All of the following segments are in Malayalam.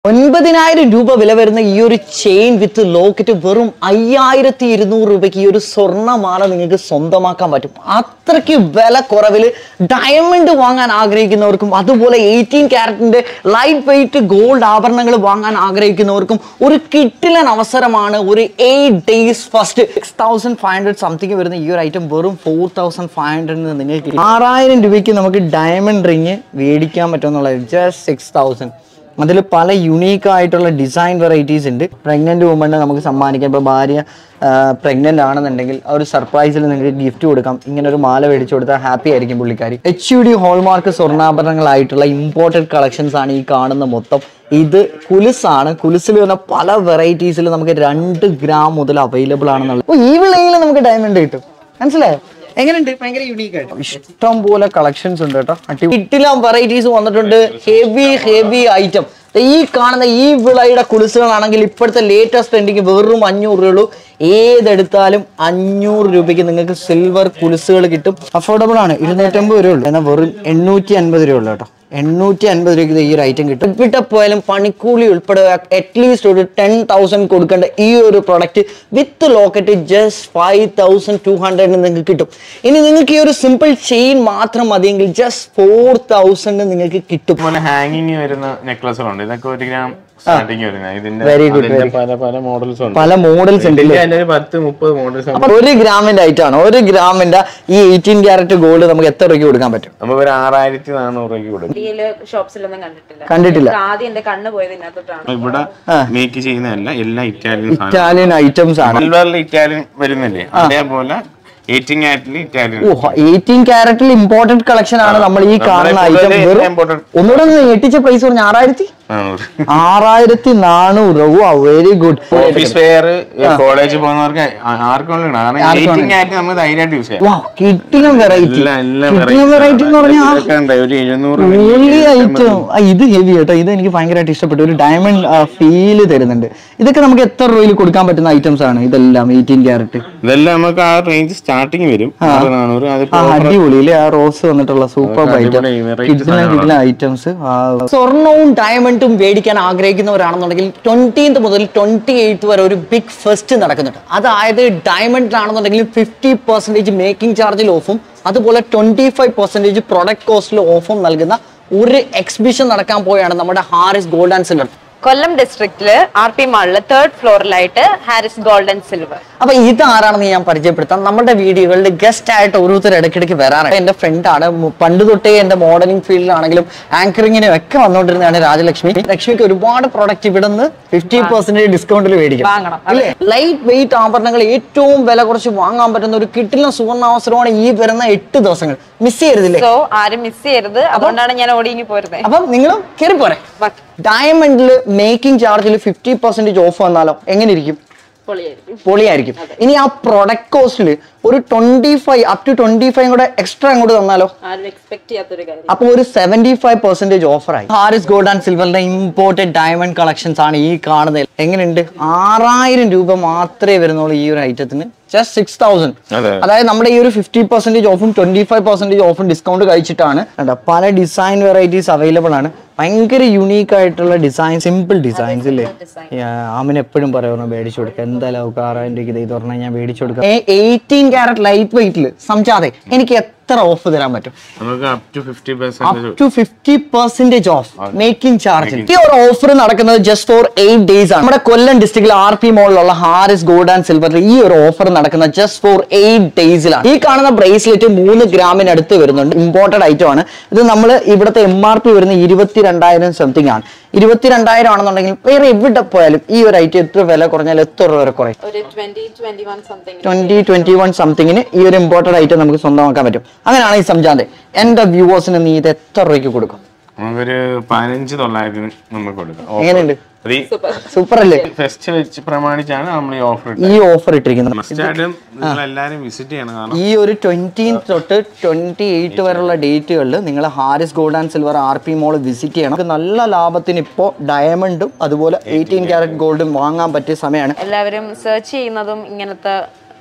ഒൻപതിനായിരം രൂപ വില വരുന്ന ഈ ഒരു ചെയിൻ വിത്ത് ലോക്കറ്റ് വെറും അയ്യായിരത്തി ഇരുന്നൂറ് രൂപയ്ക്ക് ഈ ഒരു സ്വർണ്ണമാല നിങ്ങൾക്ക് സ്വന്തമാക്കാൻ പറ്റും അത്രയ്ക്ക് വില കുറവിൽ ഡയമണ്ട് വാങ്ങാൻ ആഗ്രഹിക്കുന്നവർക്കും അതുപോലെ എയ്റ്റീൻ ക്യാരറ്റിന്റെ ലൈറ്റ് വെയിറ്റ് ഗോൾഡ് ആഭരണങ്ങൾ വാങ്ങാൻ ആഗ്രഹിക്കുന്നവർക്കും ഒരു കിട്ടിലൻ അവസരമാണ് ഒരു eight days first six thousand five hundred something വരുന്ന ഈ ഒരു ഐറ്റം വെറും ഫോർ തൗസൻഡ് ഫൈവ് ഹൺഡ്രഡിന് നിങ്ങൾക്ക് ആറായിരം രൂപയ്ക്ക് നമുക്ക് ഡയമണ്ട് റിങ് മേടിക്കാൻ പറ്റുമെന്നുള്ളത് ജസ്റ്റ് സിക്സ് തൗസൻഡ് അതിൽ പല യുണീക്ക് ആയിട്ടുള്ള ഡിസൈൻ വെറൈറ്റീസ് ഉണ്ട് പ്രഗ്നന്റ് വുമണ് നമുക്ക് സമ്മാനിക്കാം ഇപ്പോൾ ഭാര്യ പ്രഗ്നന്റ് ആണെന്നുണ്ടെങ്കിൽ ആ ഒരു സർപ്രൈസിൽ നിങ്ങൾക്ക് ഗിഫ്റ്റ് കൊടുക്കാം ഇങ്ങനെ ഒരു മാല മേടിച്ചു കൊടുത്താൽ ഹാപ്പി ആയിരിക്കും പുള്ളിക്കാരി എച്ച് യു ഡി ഹോൾമാർക്ക് സ്വർണ്ണാഭരണങ്ങളായിട്ടുള്ള ഇമ്പോർട്ടഡ് കളക്ഷൻസ് ആണ് ഈ കാണുന്ന മൊത്തം ഇത് കുലുസാണ് കുലുസിൽ വരുന്ന പല വെറൈറ്റീസിൽ നമുക്ക് രണ്ട് ഗ്രാം മുതൽ അവൈലബിൾ ആണെന്നുള്ളത് അപ്പോൾ ഈ വിളയിൽ നമുക്ക് ഡയമണ്ട് കിട്ടും മനസ്സിലായോ എങ്ങനെയുണ്ട് ഭയങ്കര യൂണീക്ക് ആയിട്ട് ഇഷ്ടം പോലെ കളക്ഷൻസ് ഉണ്ട് കേട്ടോ കിട്ടില്ല വെറൈറ്റീസ് വന്നിട്ടുണ്ട് ഹെവി ഹെവി ഐറ്റം ഈ കാണുന്ന ഈ വിളയുടെ കുലുസുകളാണെങ്കിൽ ഇപ്പോഴത്തെ ലേറ്റസ്റ്റ് ട്രെൻഡിങ് വെറും അഞ്ഞൂറ് രൂപയുള്ളൂ ഏതെടുത്താലും അഞ്ഞൂറ് രൂപയ്ക്ക് നിങ്ങൾക്ക് സിൽവർ കുലുസുകൾ കിട്ടും അഫോർഡബിൾ ആണ് ഇരുന്നൂറ്റമ്പത് രൂപ ഉള്ളൂ എന്നാൽ വെറും എണ്ണൂറ്റി അൻപത് രൂപ ഉള്ളൂ കേട്ടോ എണ്ണൂറ്റി അൻപത് രൂപയ്ക്ക് ഈ ഒരു ഐറ്റം കിട്ടും ഇവിടെ പോയാലും പണിക്കൂലി ഉൾപ്പെടെ അറ്റ്ലീസ്റ്റ് ഒരു ടെൻ തൗസൻഡ് കൊടുക്കേണ്ട ഈ ഒരു product with locket just five thousand two ഹൺഡ്രഡിന് നിങ്ങൾക്ക് കിട്ടും ഇനി നിങ്ങൾക്ക് ഈ ഒരു സിമ്പിൾ ചെയിൻ മാത്രം മതിയെങ്കിൽ ജസ്റ്റ് ഫോർ തൗസൻഡ് നിങ്ങൾക്ക് കിട്ടും അതുപോലെ ഹാങ്ങിങ് വരുന്ന നെക്ലസുകളുണ്ട് ഇതൊക്കെ ഒരു ഗ്രാം സ്റ്റാർട്ടിങ് വരുന്ന ഇതിന്റെ Very good, അതിന്റെ very പല പല മോഡൽസ് ഉണ്ട് പല മോഡൽസ് ഉണ്ട് ഇതിന്റെ തന്നെ ഒരു പത്ത് മുപ്പത് മോഡൽസ് അപ്പൊ ഒരു ഗ്രാമിന്റെ ഐറ്റം ആണ് ഒരു ഗ്രാമിന്റെ ഈ എയ്റ്റീൻ ക്യാരറ്റ് ഗോൾഡ് നമുക്ക് എത്ര രൂപയ്ക്ക് കൊടുക്കാൻ പറ്റും നമുക്ക് ഒരു ആറായിരത്തി നാനൂറ് രൂപയ്ക്ക് കൊടുക്കും ഇന്ത്യയില് ഷോപ്സിലൊന്നും കണ്ടിട്ടില്ല കണ്ടിട്ടില്ല എനിക്ക് ആദ്യം എന്റെ കണ്ണ് പോയത് ഇതിനകത്തോട്ടാണ് ഇവിടെ മേക്ക് ചെയ്യുന്നതല്ല എല്ലാം ഇറ്റാലിയൻ സാധനം ഇറ്റാലിയൻ ഐറ്റംസ് ആണ് സിൽവറിൽ ഇറ്റാലിയൻ വരുന്നില്ലേ അതേപോലെ എയ്റ്റീൻ ആറ്റിൽ ഇറ്റാലിയൻ ഓ എയ്റ്റീൻ ക്യാരറ്റിൽ ഇമ്പോർട്ടന്റ് കളക്ഷൻ ആണ് നമ്മൾ ഈ കാണുന്ന നമ്മളെ ഐറ്റം കൂടുതൽ വെറും important. ഒന്നുകൂടെ ഒന്ന് ഞെട്ടിച്ച പ്രൈസ് പറഞ്ഞ ആറായിരത്തി നാനൂറ് ആറായിരത്തി നാനൂറ് oh very good office wear കോളേജിൽ പോകുന്നവർക്ക് ആ- ആർക്കും വേണം കാരണം എയ്റ്റീൻ ആയിട്ട് നമുക്ക് ധൈര്യമായിട്ട് യൂസ് ചെയ്യാം വാ കിട്ടിലും വെറൈറ്റി എല്ലാം എല്ലാം കിട്ടിലും വെറൈറ്റി എന്ന് പറഞ്ഞാൽ ഇതൊക്കെ ഉണ്ട് ഒരു എഴുന്നൂറ് ഓൺലി ഐറ്റം ഇത് ഹെവി കേട്ടോ ഇത് എനിക്ക് ഭയങ്കരമായിട്ട് ഇഷ്ടപ്പെട്ടു ഒരു ഡയമണ്ട് ഫീല് തരുന്നുണ്ട് ഇതൊക്കെ നമുക്ക് എത്ര രൂപയിൽ കൊടുക്കാൻ പറ്റുന്ന ഐറ്റംസ് ആണ് ഇതെല്ലാം എയ്റ്റീൻ ക്യാരറ്റ് ഇതെല്ലാം നമുക്ക് ആ റേഞ്ച് സ്റ്റാർട്ടിങ് വരും ആറ് നാനൂറ് അത് ആ അടിപൊളിയില് ആ റോസ് വന്നിട്ടുള്ള സൂപ്പർ ഐറ്റം അടിപൊളി variety കിട്ടുന്ന കിട്ടുന്ന ഐറ്റംസ് സ്വർണവും ഡയമണ്ടും മേടിക്കാൻ ആഗ്രഹിക്കുന്നവരാണെന്നുണ്ടെങ്കിൽ ട്വന്റീൻത് മുതൽ ട്വന്റി എയ്ത്ത് വരെ ഒരു ബിഗ് ഫെസ്റ്റ് നടക്കുന്നുണ്ട് അതായത് ഡയമണ്ടിലാണെന്നുണ്ടെങ്കിൽ ഫിഫ്റ്റി പെർസെന്റേജ് മേക്കിംഗ് ചാർജിൽ ഓഫും അതുപോലെ ട്വന്റി ഫൈവ് പെർസെന്റേജ് പ്രൊഡക്റ്റ് കോസ്റ്റിൽ ഓഫും നൽകുന്ന ഒരു എക്സിബിഷൻ നടക്കാൻ പോയാണ് നമ്മുടെ Haris gold and silver Kollam ഡിസ്ട്രിക്റ്റില് ആർ പി മാളില് തേർഡ് ഫ്ലോറിലായിട്ട് ഹാരിസ് ഗോൾഡ് ആൻഡ് സിൽവർ അപ്പൊ ഇത് ആരാണെന്ന് ഞാൻ പരിചയപ്പെടുത്താം നമ്മുടെ വീഡിയോകളിൽ ഗസ്റ്റ് ആയിട്ട് ഓരോരുത്തർ ഇടയ്ക്കിടയ്ക്ക് വരാറുണ്ട് എന്റെ ഫ്രണ്ടാണ് പണ്ട് തൊട്ടേ എന്റെ മോഡലിംഗ് ഫീൽഡിലാണെങ്കിലും ആങ്കറിങ്ങിനും ഒക്കെ വന്നുകൊണ്ടിരുന്നതാണ് രാജലക്ഷ്മി ലക്ഷ്മിക്ക് ഒരുപാട് പ്രൊഡക്റ്റ് ഇവിടെ നിന്ന് ഫിഫ്റ്റി പെർസെന്റേജ് ഡിസ്കൗണ്ടിൽ മേടിക്കും വാങ്ങണം. അല്ലേ ലൈറ്റ് വെയിറ്റ് ആഭരണങ്ങൾ ഏറ്റവും വില കുറച്ച് വാങ്ങാൻ പറ്റുന്ന ഒരു കിട്ടില്ല സുവർണാവസരമാണ് ഈ വരുന്ന എട്ട് ദിവസങ്ങൾ മിസ് ചെയ്യരുതില്ലേ സോ ആരും മിസ് ചെയ്യരുത് അതുകൊണ്ടാണ് ഞാൻ ഓടിങ്ങി പോരുന്നത് അപ്പം നിങ്ങൾ കയറി പോരെ ഡയമണ്ടിൽ മേക്കിംഗ് ചാർജിൽ ഫിഫ്റ്റി പെർസെന്റേജ് ഓഫ് വന്നാലോ എങ്ങനെ ഇരിക്കും പൊളിയായിരിക്കും പൊളിയായിരിക്കും ഇനി ആ പ്രൊഡക്റ്റ് കോസ്റ്റിൽ ഒരു twenty five up to twenty five കൂടെ എക്സ്ട്രാ അങ്ങോട്ട് തന്നാലോ ആരും എക്സ്പെക്ട് ചെയ്യാത്തൊരു കാര്യം അപ്പൊ ഒരു സെവന്റി ഫൈവ് പെർസെന്റേജ് ഓഫറായി ഹാരിസ് ഗോൾഡ് ആൻഡ് സിൽവറിന്റെ ഇമ്പോർട്ടഡ് ഡയമണ്ട് കളക്ഷൻസ് ആണ് ഈ കാണുന്നത് എങ്ങനെയുണ്ട് ആറായിരം രൂപ മാത്രമേ വരുന്നുള്ളൂ ഈ ഒരു ഐറ്റത്തിന് ജസ്റ്റ് സിക്സ് തൗസൻഡ് അതെ. അതായത് നമ്മുടെ ഈ ഒരു ഫിഫ്റ്റി പെർസെന്റേജ് ഓഫും ട്വന്റി ഫൈവ് പെർസെന്റേജ് ഓഫും ഡിസ്കൗണ്ട് കഴിച്ചിട്ടാണ് കണ്ടോ പല ഡിസൈൻ വെറൈറ്റീസ് അവൈലബിൾ ആണ് ഭയങ്കര യുണീക്ക് ആയിട്ടുള്ള ഡിസൈൻ സിമ്പിൾ ഡിസൈൻസ് ഇല്ലേ അവൻ എപ്പോഴും പറയുന്നു മേടിച്ചു കൊടുക്കുക എന്തായാലും അവർക്ക് ആറായിരം രൂപയ്ക്ക് ഇത് പറഞ്ഞാൽ ഞാൻ മേടിച്ചു കൊടുക്കാം എയ്റ്റീൻ ക്യാരറ്റ് ലൈറ്റ് വെയിറ്റിൽ സംജാതെ എനിക്ക് എത്ര ഓഫ് തരാൻ പറ്റും നമുക്ക് up to fifty up percent to fifty percentage off making charge ഈ ഒരു ഓഫർ നടക്കുന്നത് ജസ്റ്റ് ഫോർ എയ്റ്റ് ഡേയ്സ് ആണ് നമ്മുടെ കൊല്ലം ഡിസ്ട്രിക്റ്റിൽ ആർ പി മോളിലുള്ള ഹാരിസ് ഗോൾഡ് ആൻഡ് സിൽവറിൽ ഈ ഒരു ഓഫർ നടക്കുന്നത് ജസ്റ്റ് ഫോർ എയ്റ്റ് ഡേയ്സിലാണ് ഈ കാണുന്ന ബ്രേസ്ലെറ്റ് മൂന്ന് ഗ്രാമിനടുത്ത് വരുന്നുണ്ട് ഇമ്പോർട്ടഡ് ഐറ്റം ആണ് ഇത് നമ്മൾ ഇവിടുത്തെ എം ആർ പി വരുന്ന ഇരുപത്തിരണ്ടായിരം സംതിങ് ആണ് ഇരുപത്തിരണ്ടായിരം ആണെന്നുണ്ടെങ്കിൽ വേറെ എവിടെ പോയാലും ഈ ഒരു ഐറ്റം എത്ര വില കുറഞ്ഞാൽ എത്ര രൂപ വരെ കുറയും ഒരു twenty twenty one something twenty twenty one സംതിങ്ങിന് ഈ ഒരു ഇമ്പോർട്ടഡ് ഐറ്റം നമുക്ക് സ്വന്തമാക്കാൻ പറ്റും അങ്ങനെയാണ് ഈ സംജാതെ എന്റെ വ്യൂവേഴ്സിന് നീ ഇത് എത്ര രൂപയ്ക്ക് കൊടുക്കും നമുക്കൊരു പതിനഞ്ച് തൊള്ളായിരത്തിന് നമുക്ക് കൊടുക്കാം Offer. എങ്ങനെയുണ്ട് അത് ഈ സൂപ്പർ അല്ലേ ഫെസ്റ്റ് വെച്ച് പ്രമാണിച്ചാണ് നമ്മൾ ഈ ഓഫർ ഈ ഓഫർ ഇട്ടിരിക്കുന്നത് മസ്റ്റ് ആയിട്ടും നിങ്ങൾ എല്ലാരും വിസിറ്റ് ചെയ്യണം കാരണം ഈ ഒരു ട്വന്റീൻ തൊട്ട് ട്വന്റി എയ്റ്റ് വരെയുള്ള ഡേറ്റുകളിൽ നിങ്ങൾ Haris gold and silver R P mall visit ചെയ്യണം നമുക്ക് നല്ല ലാഭത്തിന് ഇപ്പോൾ ഡയമണ്ടും അതുപോലെ എയ്റ്റീൻ ക്യാരറ്റ് ഗോൾഡും വാങ്ങാൻ പറ്റിയ സമയമാണ് എല്ലാവരും സെർച്ച് ചെയ്യുന്നതും ഇങ്ങനത്തെ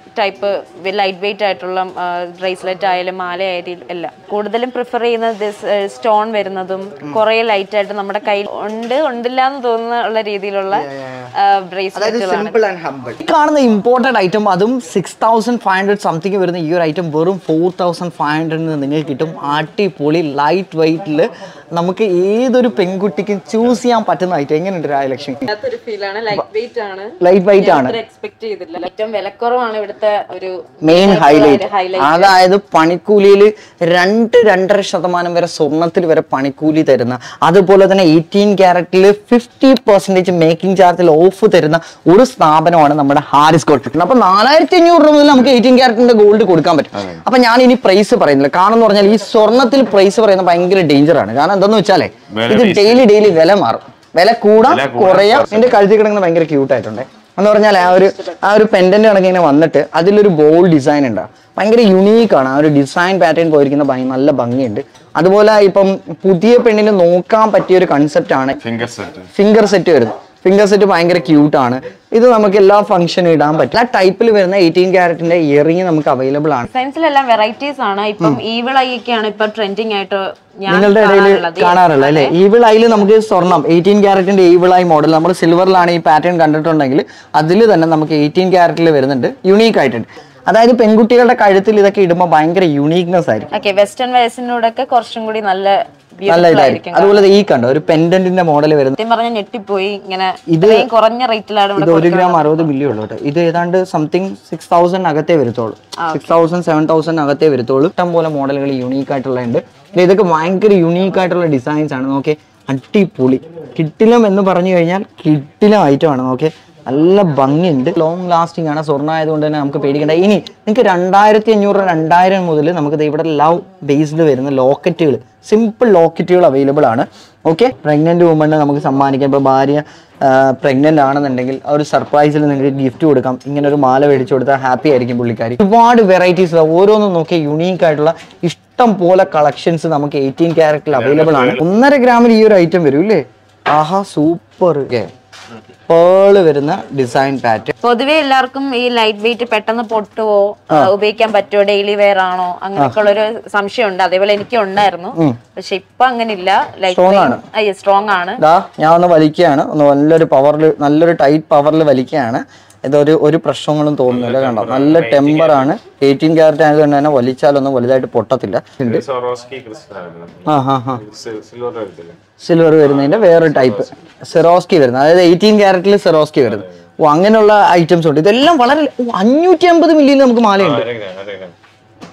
ടൈപ്പ് ലൈറ്റ് വെയിറ്റ് ആയിട്ടുള്ള ബ്രേസ്ലെറ്റ് ആയാലും മാല ആയാലും എല്ലാം കൂടുതലും പ്രിഫർ ചെയ്യുന്നത് സ്റ്റോൺ വരുന്നതും കുറെ ലൈറ്റ് ആയിട്ട് നമ്മുടെ കയ്യിൽ ഉണ്ട് ഉണ്ടില്ല എന്ന് തോന്നുന്ന ഉള്ള രീതിയിലുള്ള ബ്രേസ്ലെറ്റുകളാണ് സിമ്പിൾ ആൻഡ് ഹംബിൾ ഈ കാണുന്ന ഇമ്പോർട്ടൻ്റ് ഐറ്റം അതും six thousand five hundred something വരുന്ന ഈ ഒരു ഐറ്റം വെറും ഫോർ തൗസൻഡ് ഫൈവ് ഹൺഡ്രഡിന് നിങ്ങൾക്ക് കിട്ടും അടിപൊളി ലൈറ്റ് വെയിറ്റിൽ നമുക്ക് ഏതൊരു പെൺകുട്ടിക്കും ചൂസ് ചെയ്യാൻ പറ്റുന്ന ഐറ്റം എങ്ങനെയുണ്ട് രാജലക്ഷ്മി ഒരു ഫീലാണ് ലൈറ്റ് വെയിറ്റ് ആണ് ലൈറ്റ് വെയിറ്റ് ആണ് എക്സ്പെക്ട് ചെയ്തില്ല ഏറ്റവും വിലക്കുറവാണ് ഇവിടുത്തെ ഒരു മെയിൻ ഹൈലൈറ്റ് highlight. അതായത് പണിക്കൂലിയിൽ രണ്ട് രണ്ടര ശതമാനം വരെ സ്വർണത്തിൽ വരെ പണിക്കൂലി തരുന്ന അതുപോലെ തന്നെ എയ്റ്റീൻ ക്യാരറ്റിൽ ഫിഫ്റ്റി പെർസെന്റേജ് മേക്കിംഗ് ചാർജിൽ ഓഫ് തരുന്ന ഒരു സ്ഥാപനമാണ് നമ്മുടെ ഹാരിസ് ഗോൾഡ് അപ്പൊ നാലായിരത്തി അഞ്ഞൂറ് രൂപ മുതൽ നമുക്ക് എയ്റ്റീൻ ക്യാരറ്റിന്റെ ഗോൾഡ് കൊടുക്കാൻ പറ്റും അപ്പൊ ഞാൻ ഇനി പ്രൈസ് പറയുന്നില്ല കാരണം എന്ന് പറഞ്ഞാൽ ഈ സ്വർണത്തിൽ പ്രൈസ് പറയുന്നത് ഭയങ്കര ഡേഞ്ചർ ആണ് കാരണം എന്താന്ന് വെച്ചാലേ വില ഇത് ഡെയിലി ഡെയിലി വില മാറും വില കൂടാം വില കൂടാം. കുറയാം എന്റെ കഴുത്തിൽ കിടക്കുന്നത് ഭയങ്കര ക്യൂട്ട് ആയിട്ടുണ്ട് എന്ന് പറഞ്ഞാൽ ആ ഒരു ആ ഒരു പെൻഡന്റ് കണക്ക് ഇങ്ങനെ വന്നിട്ട് അതിലൊരു ബോൾ ഡിസൈൻ ഉണ്ട് ഭയങ്കര യുണീക്ക് ആണ് ആ ഒരു ഡിസൈൻ പാറ്റേൺ പോയിരിക്കുന്ന ഭംഗി നല്ല ഭംഗിയുണ്ട് അതുപോലെ ഇപ്പം പുതിയ പെണ്ണിന് നോക്കാൻ പറ്റിയ ഒരു കൺസെപ്റ്റ് ആണ് ഫിംഗർ സെറ്റ് ഫിംഗർ സെറ്റ് വരുന്നത് ഫിംഗർ സെറ്റ് ഭയങ്കര ക്യൂട്ട് ആണ് ഇത് നമുക്ക് എല്ലാ ഫംഗ്ഷനും ഇടാൻ പറ്റും ആ ടൈപ്പിൽ വരുന്ന എയ്റ്റീൻ ക്യാരറ്റിന്റെ ഇയറിംഗ് നമുക്ക് അവൈലബിൾ ആണ് ഡിസൈൻസിലെല്ലാം വെറൈറ്റീസ് ആണ് ഇപ്പം ഈവിൾ ഐയൊക്കെയാണ് ഇപ്പൊ ട്രെൻഡിങ് ആയിട്ട് ഞാൻ നിങ്ങളുടെ ഇടയിൽ കാണാറുള്ളത്. കാണാറുള്ളത് അല്ലേ ഈവിൾ ഐയിൽ നമുക്ക് സ്വർണം എയ്റ്റീൻ ക്യാരറ്റിന്റെ ഈവിൾ ഐ മോഡൽ നമ്മൾ സിൽവറിലാണ് ഈ പാറ്റേൺ കണ്ടിട്ടുണ്ടെങ്കിൽ അതിൽ തന്നെ നമുക്ക് എയ്റ്റീൻ ക്യാരറ്റിൽ വരുന്നുണ്ട് യുണീക്ക് ആയിട്ടുണ്ട് അതായത് പെൺകുട്ടികളുടെ കഴുത്തിൽ ഇതൊക്കെ ഇടുമ്പോൾ ഭയങ്കര യുണീക്നെസ് ആയിരിക്കും ഓക്കെ വെസ്റ്റേൺ വേഴ്സിനോടൊക്കെ കുറച്ചും കൂടി നല്ല നല്ല beautiful ഇതായിരിക്കും ആയിരിക്കും അതുപോലെ ഈ കണ്ടോ ഒരു പെൻഡന്റിന്റെ മോഡൽ വരുന്നത് സത്യം പറഞ്ഞാൽ ഞെട്ടിപ്പോയി ഇങ്ങനെ ഇത് ഇത്രയും കുറഞ്ഞ റേറ്റിലാണ് ഇത് ഒരു ഗ്രാം അറുപത് മില്ലി ഉള്ളൂ കേട്ടോ ഇത് ഏതാണ്ട് സംതിങ് സിക്സ് തൗസൻഡ് അകത്തേ വരുത്തോളൂ സിക്സ് തൗസൻഡ് സെവൻ തൗസൻഡ് അകത്തേ വരുത്തോളൂ ഇഷ്ടം പോലെ മോഡലുകൾ യൂണീക്ക് ആയിട്ടുള്ള ഉണ്ട് പിന്നെ ഇതൊക്കെ ഭയങ്കര യൂണീക്ക് ആയിട്ടുള്ള ഡിസൈൻസ് ആണ് നോക്കെ അടിപൊളി കിട്ടിലം എന്ന് പറഞ്ഞു കഴിഞ്ഞാൽ കിട്ടിലം ഐറ്റം ആണ് നോക്കെ നല്ല ഭംഗിയുണ്ട് ലോങ് ലാസ്റ്റിംഗ് ആണ് സ്വർണ്ണ ആയതുകൊണ്ട് തന്നെ നമുക്ക് പേടിക്കേണ്ട ഇനി നിങ്ങൾക്ക് രണ്ടായിരത്തി അഞ്ഞൂറ് രണ്ടായിരം മുതൽ നമുക്ക് ദേ ഇവിടെ ലവ് ബേസ്ഡ് വരുന്ന ലോക്കറ്റുകൾ സിമ്പിൾ ലോക്കറ്റുകൾ അവൈലബിൾ ആണ് ഓക്കെ പ്രഗ്നന്റ് വുമണ് നമുക്ക് സമ്മാനിക്കാം ഇപ്പോൾ ഭാര്യ പ്രഗ്നന്റ് ആണെന്നുണ്ടെങ്കിൽ ആ ഒരു സർപ്രൈസിൽ നിങ്ങൾക്ക് ഗിഫ്റ്റ് കൊടുക്കാം ഇങ്ങനെ ഒരു മാല മേടിച്ചു കൊടുത്താൽ ഹാപ്പി ആയിരിക്കും പുള്ളിക്കാരി ഒരുപാട് വെറൈറ്റീസ് ഓരോന്നും നോക്കി യുണീക്ക് ആയിട്ടുള്ള ഇഷ്ടം പോലെ കളക്ഷൻസ് നമുക്ക് എയ്റ്റീൻ ക്യാരറ്റിൽ അവൈലബിൾ ആണ് ഒന്നര ഗ്രാമിൽ ഈ ഒരു ഐറ്റം വരും ഇല്ലേ ആഹാ സൂപ്പർ പേള് വരുന്ന ഡിസൈൻ പാറ്റേൺ പൊതുവെ എല്ലാവർക്കും ഈ ലൈറ്റ് വെയിറ്റ് പെട്ടെന്ന് പൊട്ടുവോ ഉപയോഗിക്കാൻ പറ്റുമോ ഡെയിലി വെയർ ആണോ അങ്ങനെയൊക്കെ ഉള്ളൊരു സംശയമുണ്ട് അതേപോലെ എനിക്ക് ഉണ്ടായിരുന്നു പക്ഷെ ഇപ്പൊ അങ്ങനെ ഇല്ല Strong ആണ്. ലൈറ്റ് സ്ട്രോങ് ആണ് ദാ ഞാൻ ഒന്ന് വലിക്കുകയാണ് ഒന്ന് നല്ലൊരു പവറിൽ നല്ലൊരു ടൈറ്റ് പവറിൽ വലിക്കുകയാണ് ഇതൊരു ഒരു പ്രശ്നങ്ങളും തോന്നുന്നില്ല കണ്ടോ നല്ല ടെമ്പർ ആണ് എയ്റ്റീൻ ക്യാരറ്റ് ആയതുകൊണ്ട് തന്നെ വലിച്ചാലൊന്നും വലുതായിട്ട് പൊട്ടത്തില്ല ഉണ്ട് സൊറോസ്കി ക്രിസ്റ്റൽ ആ ഹാ ഹാ സിൽവർ വരത്തില്ല സിൽവർ വരുന്നതിന്റെ വേറൊരു ടൈപ്പ് സെറോസ്കി വരുന്നത് അതായത് എയ്റ്റീൻ ക്യാരറ്റിൽ സെറോസ്കി വരുന്നത് ഓ അങ്ങനെയുള്ള ഐറ്റംസ് ഉണ്ട് ഇതെല്ലാം വളരെ ഓ, അഞ്ഞൂറ്റി അമ്പത് മില്ലിയിൽ നമുക്ക് മാലയുണ്ട് അര ഗ്രാം, അര ഗ്രാം.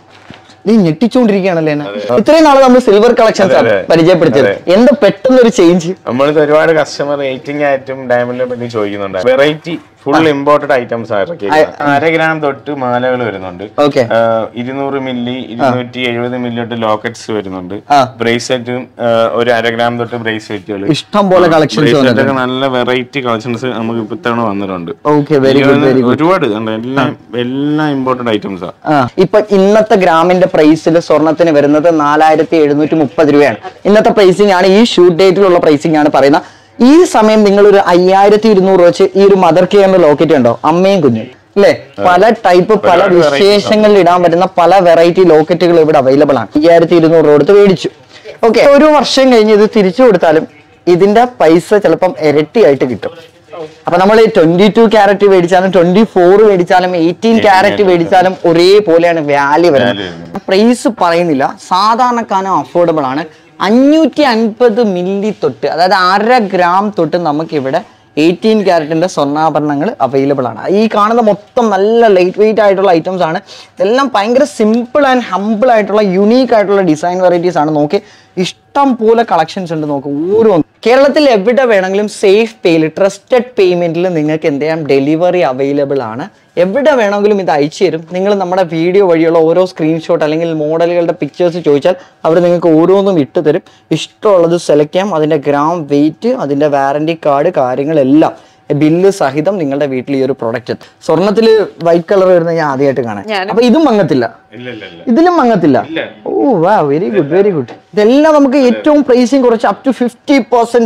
നീ ഞെട്ടിച്ചോണ്ടിരിക്കുകയാണല്ലേ എന്നെ ഇത്രയും നാളെ നമ്മൾ സിൽവർ കളക്ഷൻസ് അതെ, അതെ. പരിചയപ്പെടുത്തിയത് എന്താ പെട്ടെന്നൊരു ചേഞ്ച് നമ്മളിത് ഒരുപാട് കസ്റ്റമർ എയ്റ്റിംഗ് ആയിട്ടും ഡയമണ്ടിനെ പറ്റി ചോദിക്കുന്നുണ്ട് വെറൈറ്റി ഫുൾ ഇമ്പോർട്ടഡ് ഐറ്റംസ് ആയിരിക്കും അര ഗ്രാം തൊട്ട് മാലകൾ വരുന്നുണ്ട് ഓക്കെ ആഹ് ഇരുന്നൂറ് മില്ലി ഇരുന്നൂറ്റി എഴുപത് മില്ലി തൊട്ട് ലോക്കറ്റ്സ് വരുന്നുണ്ട് ആ. ബ്രേസ്ലെറ്റും ഒരു അര ഗ്രാം തൊട്ട് ബ്രേസ്ലെറ്റുകൾ ഇഷ്ടം പോലെ കളക്ഷൻസ് ബ്രേസ്ലെറ്റ് ഒക്കെ നല്ല വെറൈറ്റി കളക്ഷൻസ് നമുക്ക് ഇപ്പൊ ഇത്തവണ വന്നിട്ടുണ്ട് okay very good very good ഒരുപാട് ഉണ്ട്. എല്ലാം എല്ലാം ഇമ്പോർട്ടന്റ് ഐറ്റംസാ ആ ഇപ്പൊ ഇന്നത്തെ ഗ്രാമിന്റെ പ്രൈസിൽ സ്വർണത്തിന് വരുന്നത് നാലായിരത്തി എഴുന്നൂറ്റി മുപ്പത് രൂപയാണ് ഇന്നത്തെ പ്രൈസിംഗ് ആണ് ഈ ഷൂട്ട് ഡേറ്റിലുള്ള പ്രൈസിംഗ് ആണ് പറയുന്നത് ഈ സമയം നിങ്ങൾ ഒരു അയ്യായിരത്തി ഇരുന്നൂറ് വെച്ച് ഈ ഒരു മദർ കെയറിന്റെ ലോക്കറ്റ് ഉണ്ടോ അമ്മയും കുഞ്ഞും അല്ലേ പല ടൈപ്പ് പല ഒരുപാട് varieties വിശേഷങ്ങളിൽ ഇടാൻ പറ്റുന്ന പല വെറൈറ്റി ലോക്കറ്റുകൾ ഇവിടെ അവൈലബിൾ ആണ് അയ്യായിരത്തി ഇരുന്നൂറ് രൂപ കൊടുത്ത് മേടിച്ചു ഓക്കെ ഒരു വർഷം കഴിഞ്ഞ് ഇത് തിരിച്ചു കൊടുത്താലും ഇതിന്റെ പൈസ ചിലപ്പം ഇരട്ടിയായിട്ട് കിട്ടും അപ്പൊ നമ്മൾ ട്വന്റി ടു ക്യാരറ്റ് മേടിച്ചാലും ട്വന്റി ഫോർ മേടിച്ചാലും എയ്റ്റീൻ ക്യാരറ്റ് മേടിച്ചാലും ഒരേപോലെയാണ് വാല്യൂ വരുന്നത് പ്രൈസ് പറയുന്നില്ല സാധാരണക്കാരനും അഫോർഡബിൾ ആണ് അഞ്ഞൂറ്റി അൻപത് മില്ലി തൊട്ട് അതായത് അര ഗ്രാം തൊട്ട് നമുക്ക് ഇവിടെ എയ്റ്റീൻ ക്യാരറ്റിന്റെ സ്വർണ്ണാഭരണങ്ങൾ അവൈലബിൾ ആണ് ഈ കാണുന്ന മൊത്തം നല്ല ലൈറ്റ് വെയിറ്റ് ആയിട്ടുള്ള ഐറ്റംസ് ആണ് ഇതെല്ലാം ഭയങ്കര സിമ്പിൾ ആൻഡ് ഹമ്പിൾ ആയിട്ടുള്ള യുണീക്ക് ആയിട്ടുള്ള ഡിസൈൻ വെറൈറ്റീസ് ആണ് നോക്കി ഇഷ്ടം പോലെ കളക്ഷൻസ് ഉണ്ട് നോക്ക് ഓരോ കേരളത്തിൽ എവിടെ വേണമെങ്കിലും സേഫ് പേയിൽ ട്രസ്റ്റഡ് പേയ്മെന്റിൽ നിങ്ങൾക്ക് എന്ത് ചെയ്യാം ഡെലിവറി അവൈലബിൾ ആണ് എവിടെ വേണമെങ്കിലും ഇത് അയച്ചു തരും നിങ്ങൾ നമ്മുടെ വീഡിയോ വഴിയുള്ള ഓരോ സ്ക്രീൻഷോട്ട് അല്ലെങ്കിൽ മോഡലുകളുടെ പിക്ചേഴ്സ് ചോദിച്ചാൽ അവർ നിങ്ങൾക്ക് ഓരോന്നും ഇട്ട് തരും ഇഷ്ടമുള്ളത് സെലക്ട് ചെയ്യാം അതിന്റെ ഗ്രാം വെയിറ്റ് അതിന്റെ വാറണ്ടി കാർഡ് കാര്യങ്ങളെല്ലാം ബില്ല് സഹിതം നിങ്ങളുടെ വീട്ടിൽ ഈ ഒരു പ്രോഡക്റ്റ് എത്തും സ്വർണത്തിൽ വൈറ്റ് കളർ വരുന്നത് ഞാൻ ആദ്യമായിട്ട് കാണാൻ ഞാനും. അപ്പൊ ഇതും മങ്ങത്തില്ല ഇല്ല ഇല്ല ഇല്ല ഇതിലും മങ്ങത്തില്ല ഓ വാ വെരി ഗുഡ് വെരി ഗുഡ് ഇതെല്ലാം നമുക്ക് ഏറ്റവും പ്രൈസിങ് കുറച്ച് അപ് ടു ഫിഫ്റ്റി പെർസെന്റേജ്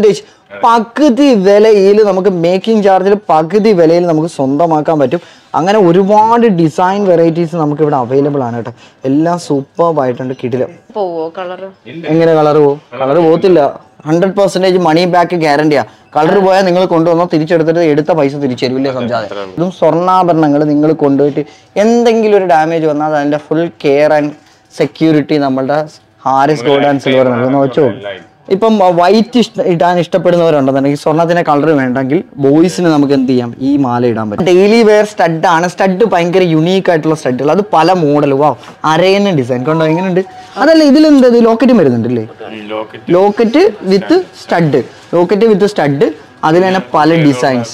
പകുതി വിലയിൽ നമുക്ക് മേക്കിംഗ് ചാർജിൽ പകുതി വിലയിൽ നമുക്ക് സ്വന്തമാക്കാൻ പറ്റും അങ്ങനെ ഒരുപാട് ഡിസൈൻ വെറൈറ്റീസ് നമുക്ക് ഇവിടെ അവൈലബിൾ ആണ് കേട്ടോ എല്ലാം സൂപ്പർ ആയിട്ടുണ്ട് കിടിലം പോവോ കളറ് എങ്ങനെ കളർ പോകും കളർ പോകത്തില്ല ഹൺഡ്രഡ് പെർസെന്റേജ് മണി ബാക്ക് ഗ്യാരണ്ടിയാ കളർ പോയാൽ നിങ്ങൾ കൊണ്ടുവന്നോ തിരിച്ചെടുത്തിട്ട് എടുത്ത പൈസ തിരിച്ചു തരും ഇല്ലേ സംജാതെ ഇതും സ്വർണ്ണാഭരണങ്ങൾ നിങ്ങൾ കൊണ്ടുപോയിട്ട് എന്തെങ്കിലും ഒരു ഡാമേജ് വന്നാൽ അതിന്റെ ഫുൾ കെയർ ആൻഡ് സെക്യൂരിറ്റി നമ്മളുടെ ഹാരിസ് ഗോൾഡ് ആൻഡ് സിൽവർ നൽകുന്ന വെച്ചോ ഇപ്പം വൈറ്റ് ഇഷ്ട ഇടാൻ ഇഷ്ടപ്പെടുന്നവരുണ്ടെന്നുണ്ടെങ്കിൽ സ്വർണ്ണത്തിന്റെ കളർ വേണ്ടെങ്കിൽ ബോയ്സിന് നമുക്ക് എന്ത് ചെയ്യാം ഈ മാല ഇടാൻ പറ്റും ഡെയിലി വെയർ സ്റ്റഡ് ആണ് സ്റ്റഡ് ഭയങ്കര യുണീക്ക് ആയിട്ടുള്ള സ്റ്റഡുകൾ അത് പല മോഡൽ വാ അരയന്ന ഡിസൈൻ കണ്ടോ എങ്ങനെയുണ്ട് അതല്ല ഇതിലെന്ത് ഇത് ലോക്കറ്റും വരുന്നുണ്ടല്ലേ locket with stud locket with stud അതിൽ തന്നെ പല ഡിസൈൻസ്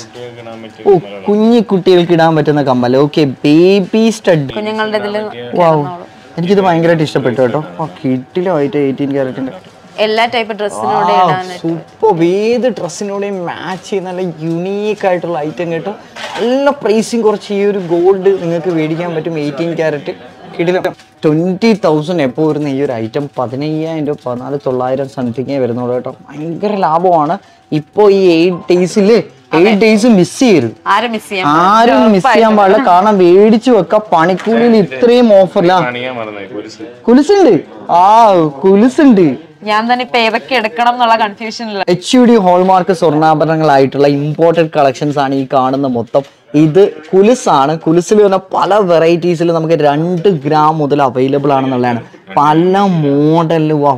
ഓ കുഞ്ഞി കുട്ടികൾക്ക് ഇടാൻ പറ്റുന്ന കമ്മൽ ഓക്കെ ബേബി സ്റ്റഡ് കുഞ്ഞുങ്ങളുടെ ഇതില് വാവ് എനിക്കിത് ഭയങ്കരമായിട്ട് ഇഷ്ടപ്പെട്ടു കേട്ടോ ഓ കിട്ടിലായിട്ട് എയ്റ്റീൻ ക്യാരറ്റിന്റെ എല്ലാ ടൈപ്പ് ഡ്രസ്സിനോട് ഇടാൻ സൂപ്പർ ഏത് ഡ്രസ്സിനോടെയും മാച്ച് ചെയ്യുന്ന നല്ല യുണീക്ക് ആയിട്ടുള്ള ഐറ്റം കേട്ടോ നല്ല പ്രൈസിങ് കുറച്ച് ഈ ഒരു ഗോൾഡ് നിങ്ങൾക്ക് മേടിക്കാൻ പറ്റും എയ്റ്റീൻ ക്യാരറ്റ് കിടില ട്വൻറ്റി തൗസൻഡ് എപ്പോൾ വരുന്ന ഈ ഒരു ഐറ്റം പതിനയ്യായിരം രൂപ പതിനാല് തൊള്ളായിരം സംതിങ്ങേ വരുന്നുള്ളൂ കേട്ടോ ഭയങ്കര ലാഭമാണ് ഇപ്പോൾ ഈ എയ്റ്റ് ഡേയ്സിൽ എയ്റ്റ് ഡേയ്സ് മിസ് ചെയ്യരുത് ആരും മിസ് ചെയ്യാൻ ആരും മിസ് ചെയ്യാൻ പാടില്ല കാരണം മേടിച്ചു വെക്ക പണിക്കൂലിയിൽ ഇത്രയും ഓഫറില്ല പണിയാൻ മറന്നു കുരിശ് കുലുസുണ്ട് ആ കുലുസുണ്ട് ഞാൻ തന്നെ ഇപ്പൊ ഏതൊക്കെ എടുക്കണം എന്നുള്ള കൺഫ്യൂഷനില്ല എച്ച് യു ഡി ഹോൾമാർക്ക് സ്വർണ്ണാഭരണങ്ങളായിട്ടുള്ള ഇമ്പോർട്ടഡ് കളക്ഷൻസ് ആണ് ഈ കാണുന്ന മൊത്തം ഇത് കുലുസാണ് കുലുസിൽ വന്ന പല വെറൈറ്റീസിൽ നമുക്ക് രണ്ട് ഗ്രാം മുതൽ അവൈലബിൾ ആണെന്നുള്ളതാണ് പല മോഡലിൽ വാ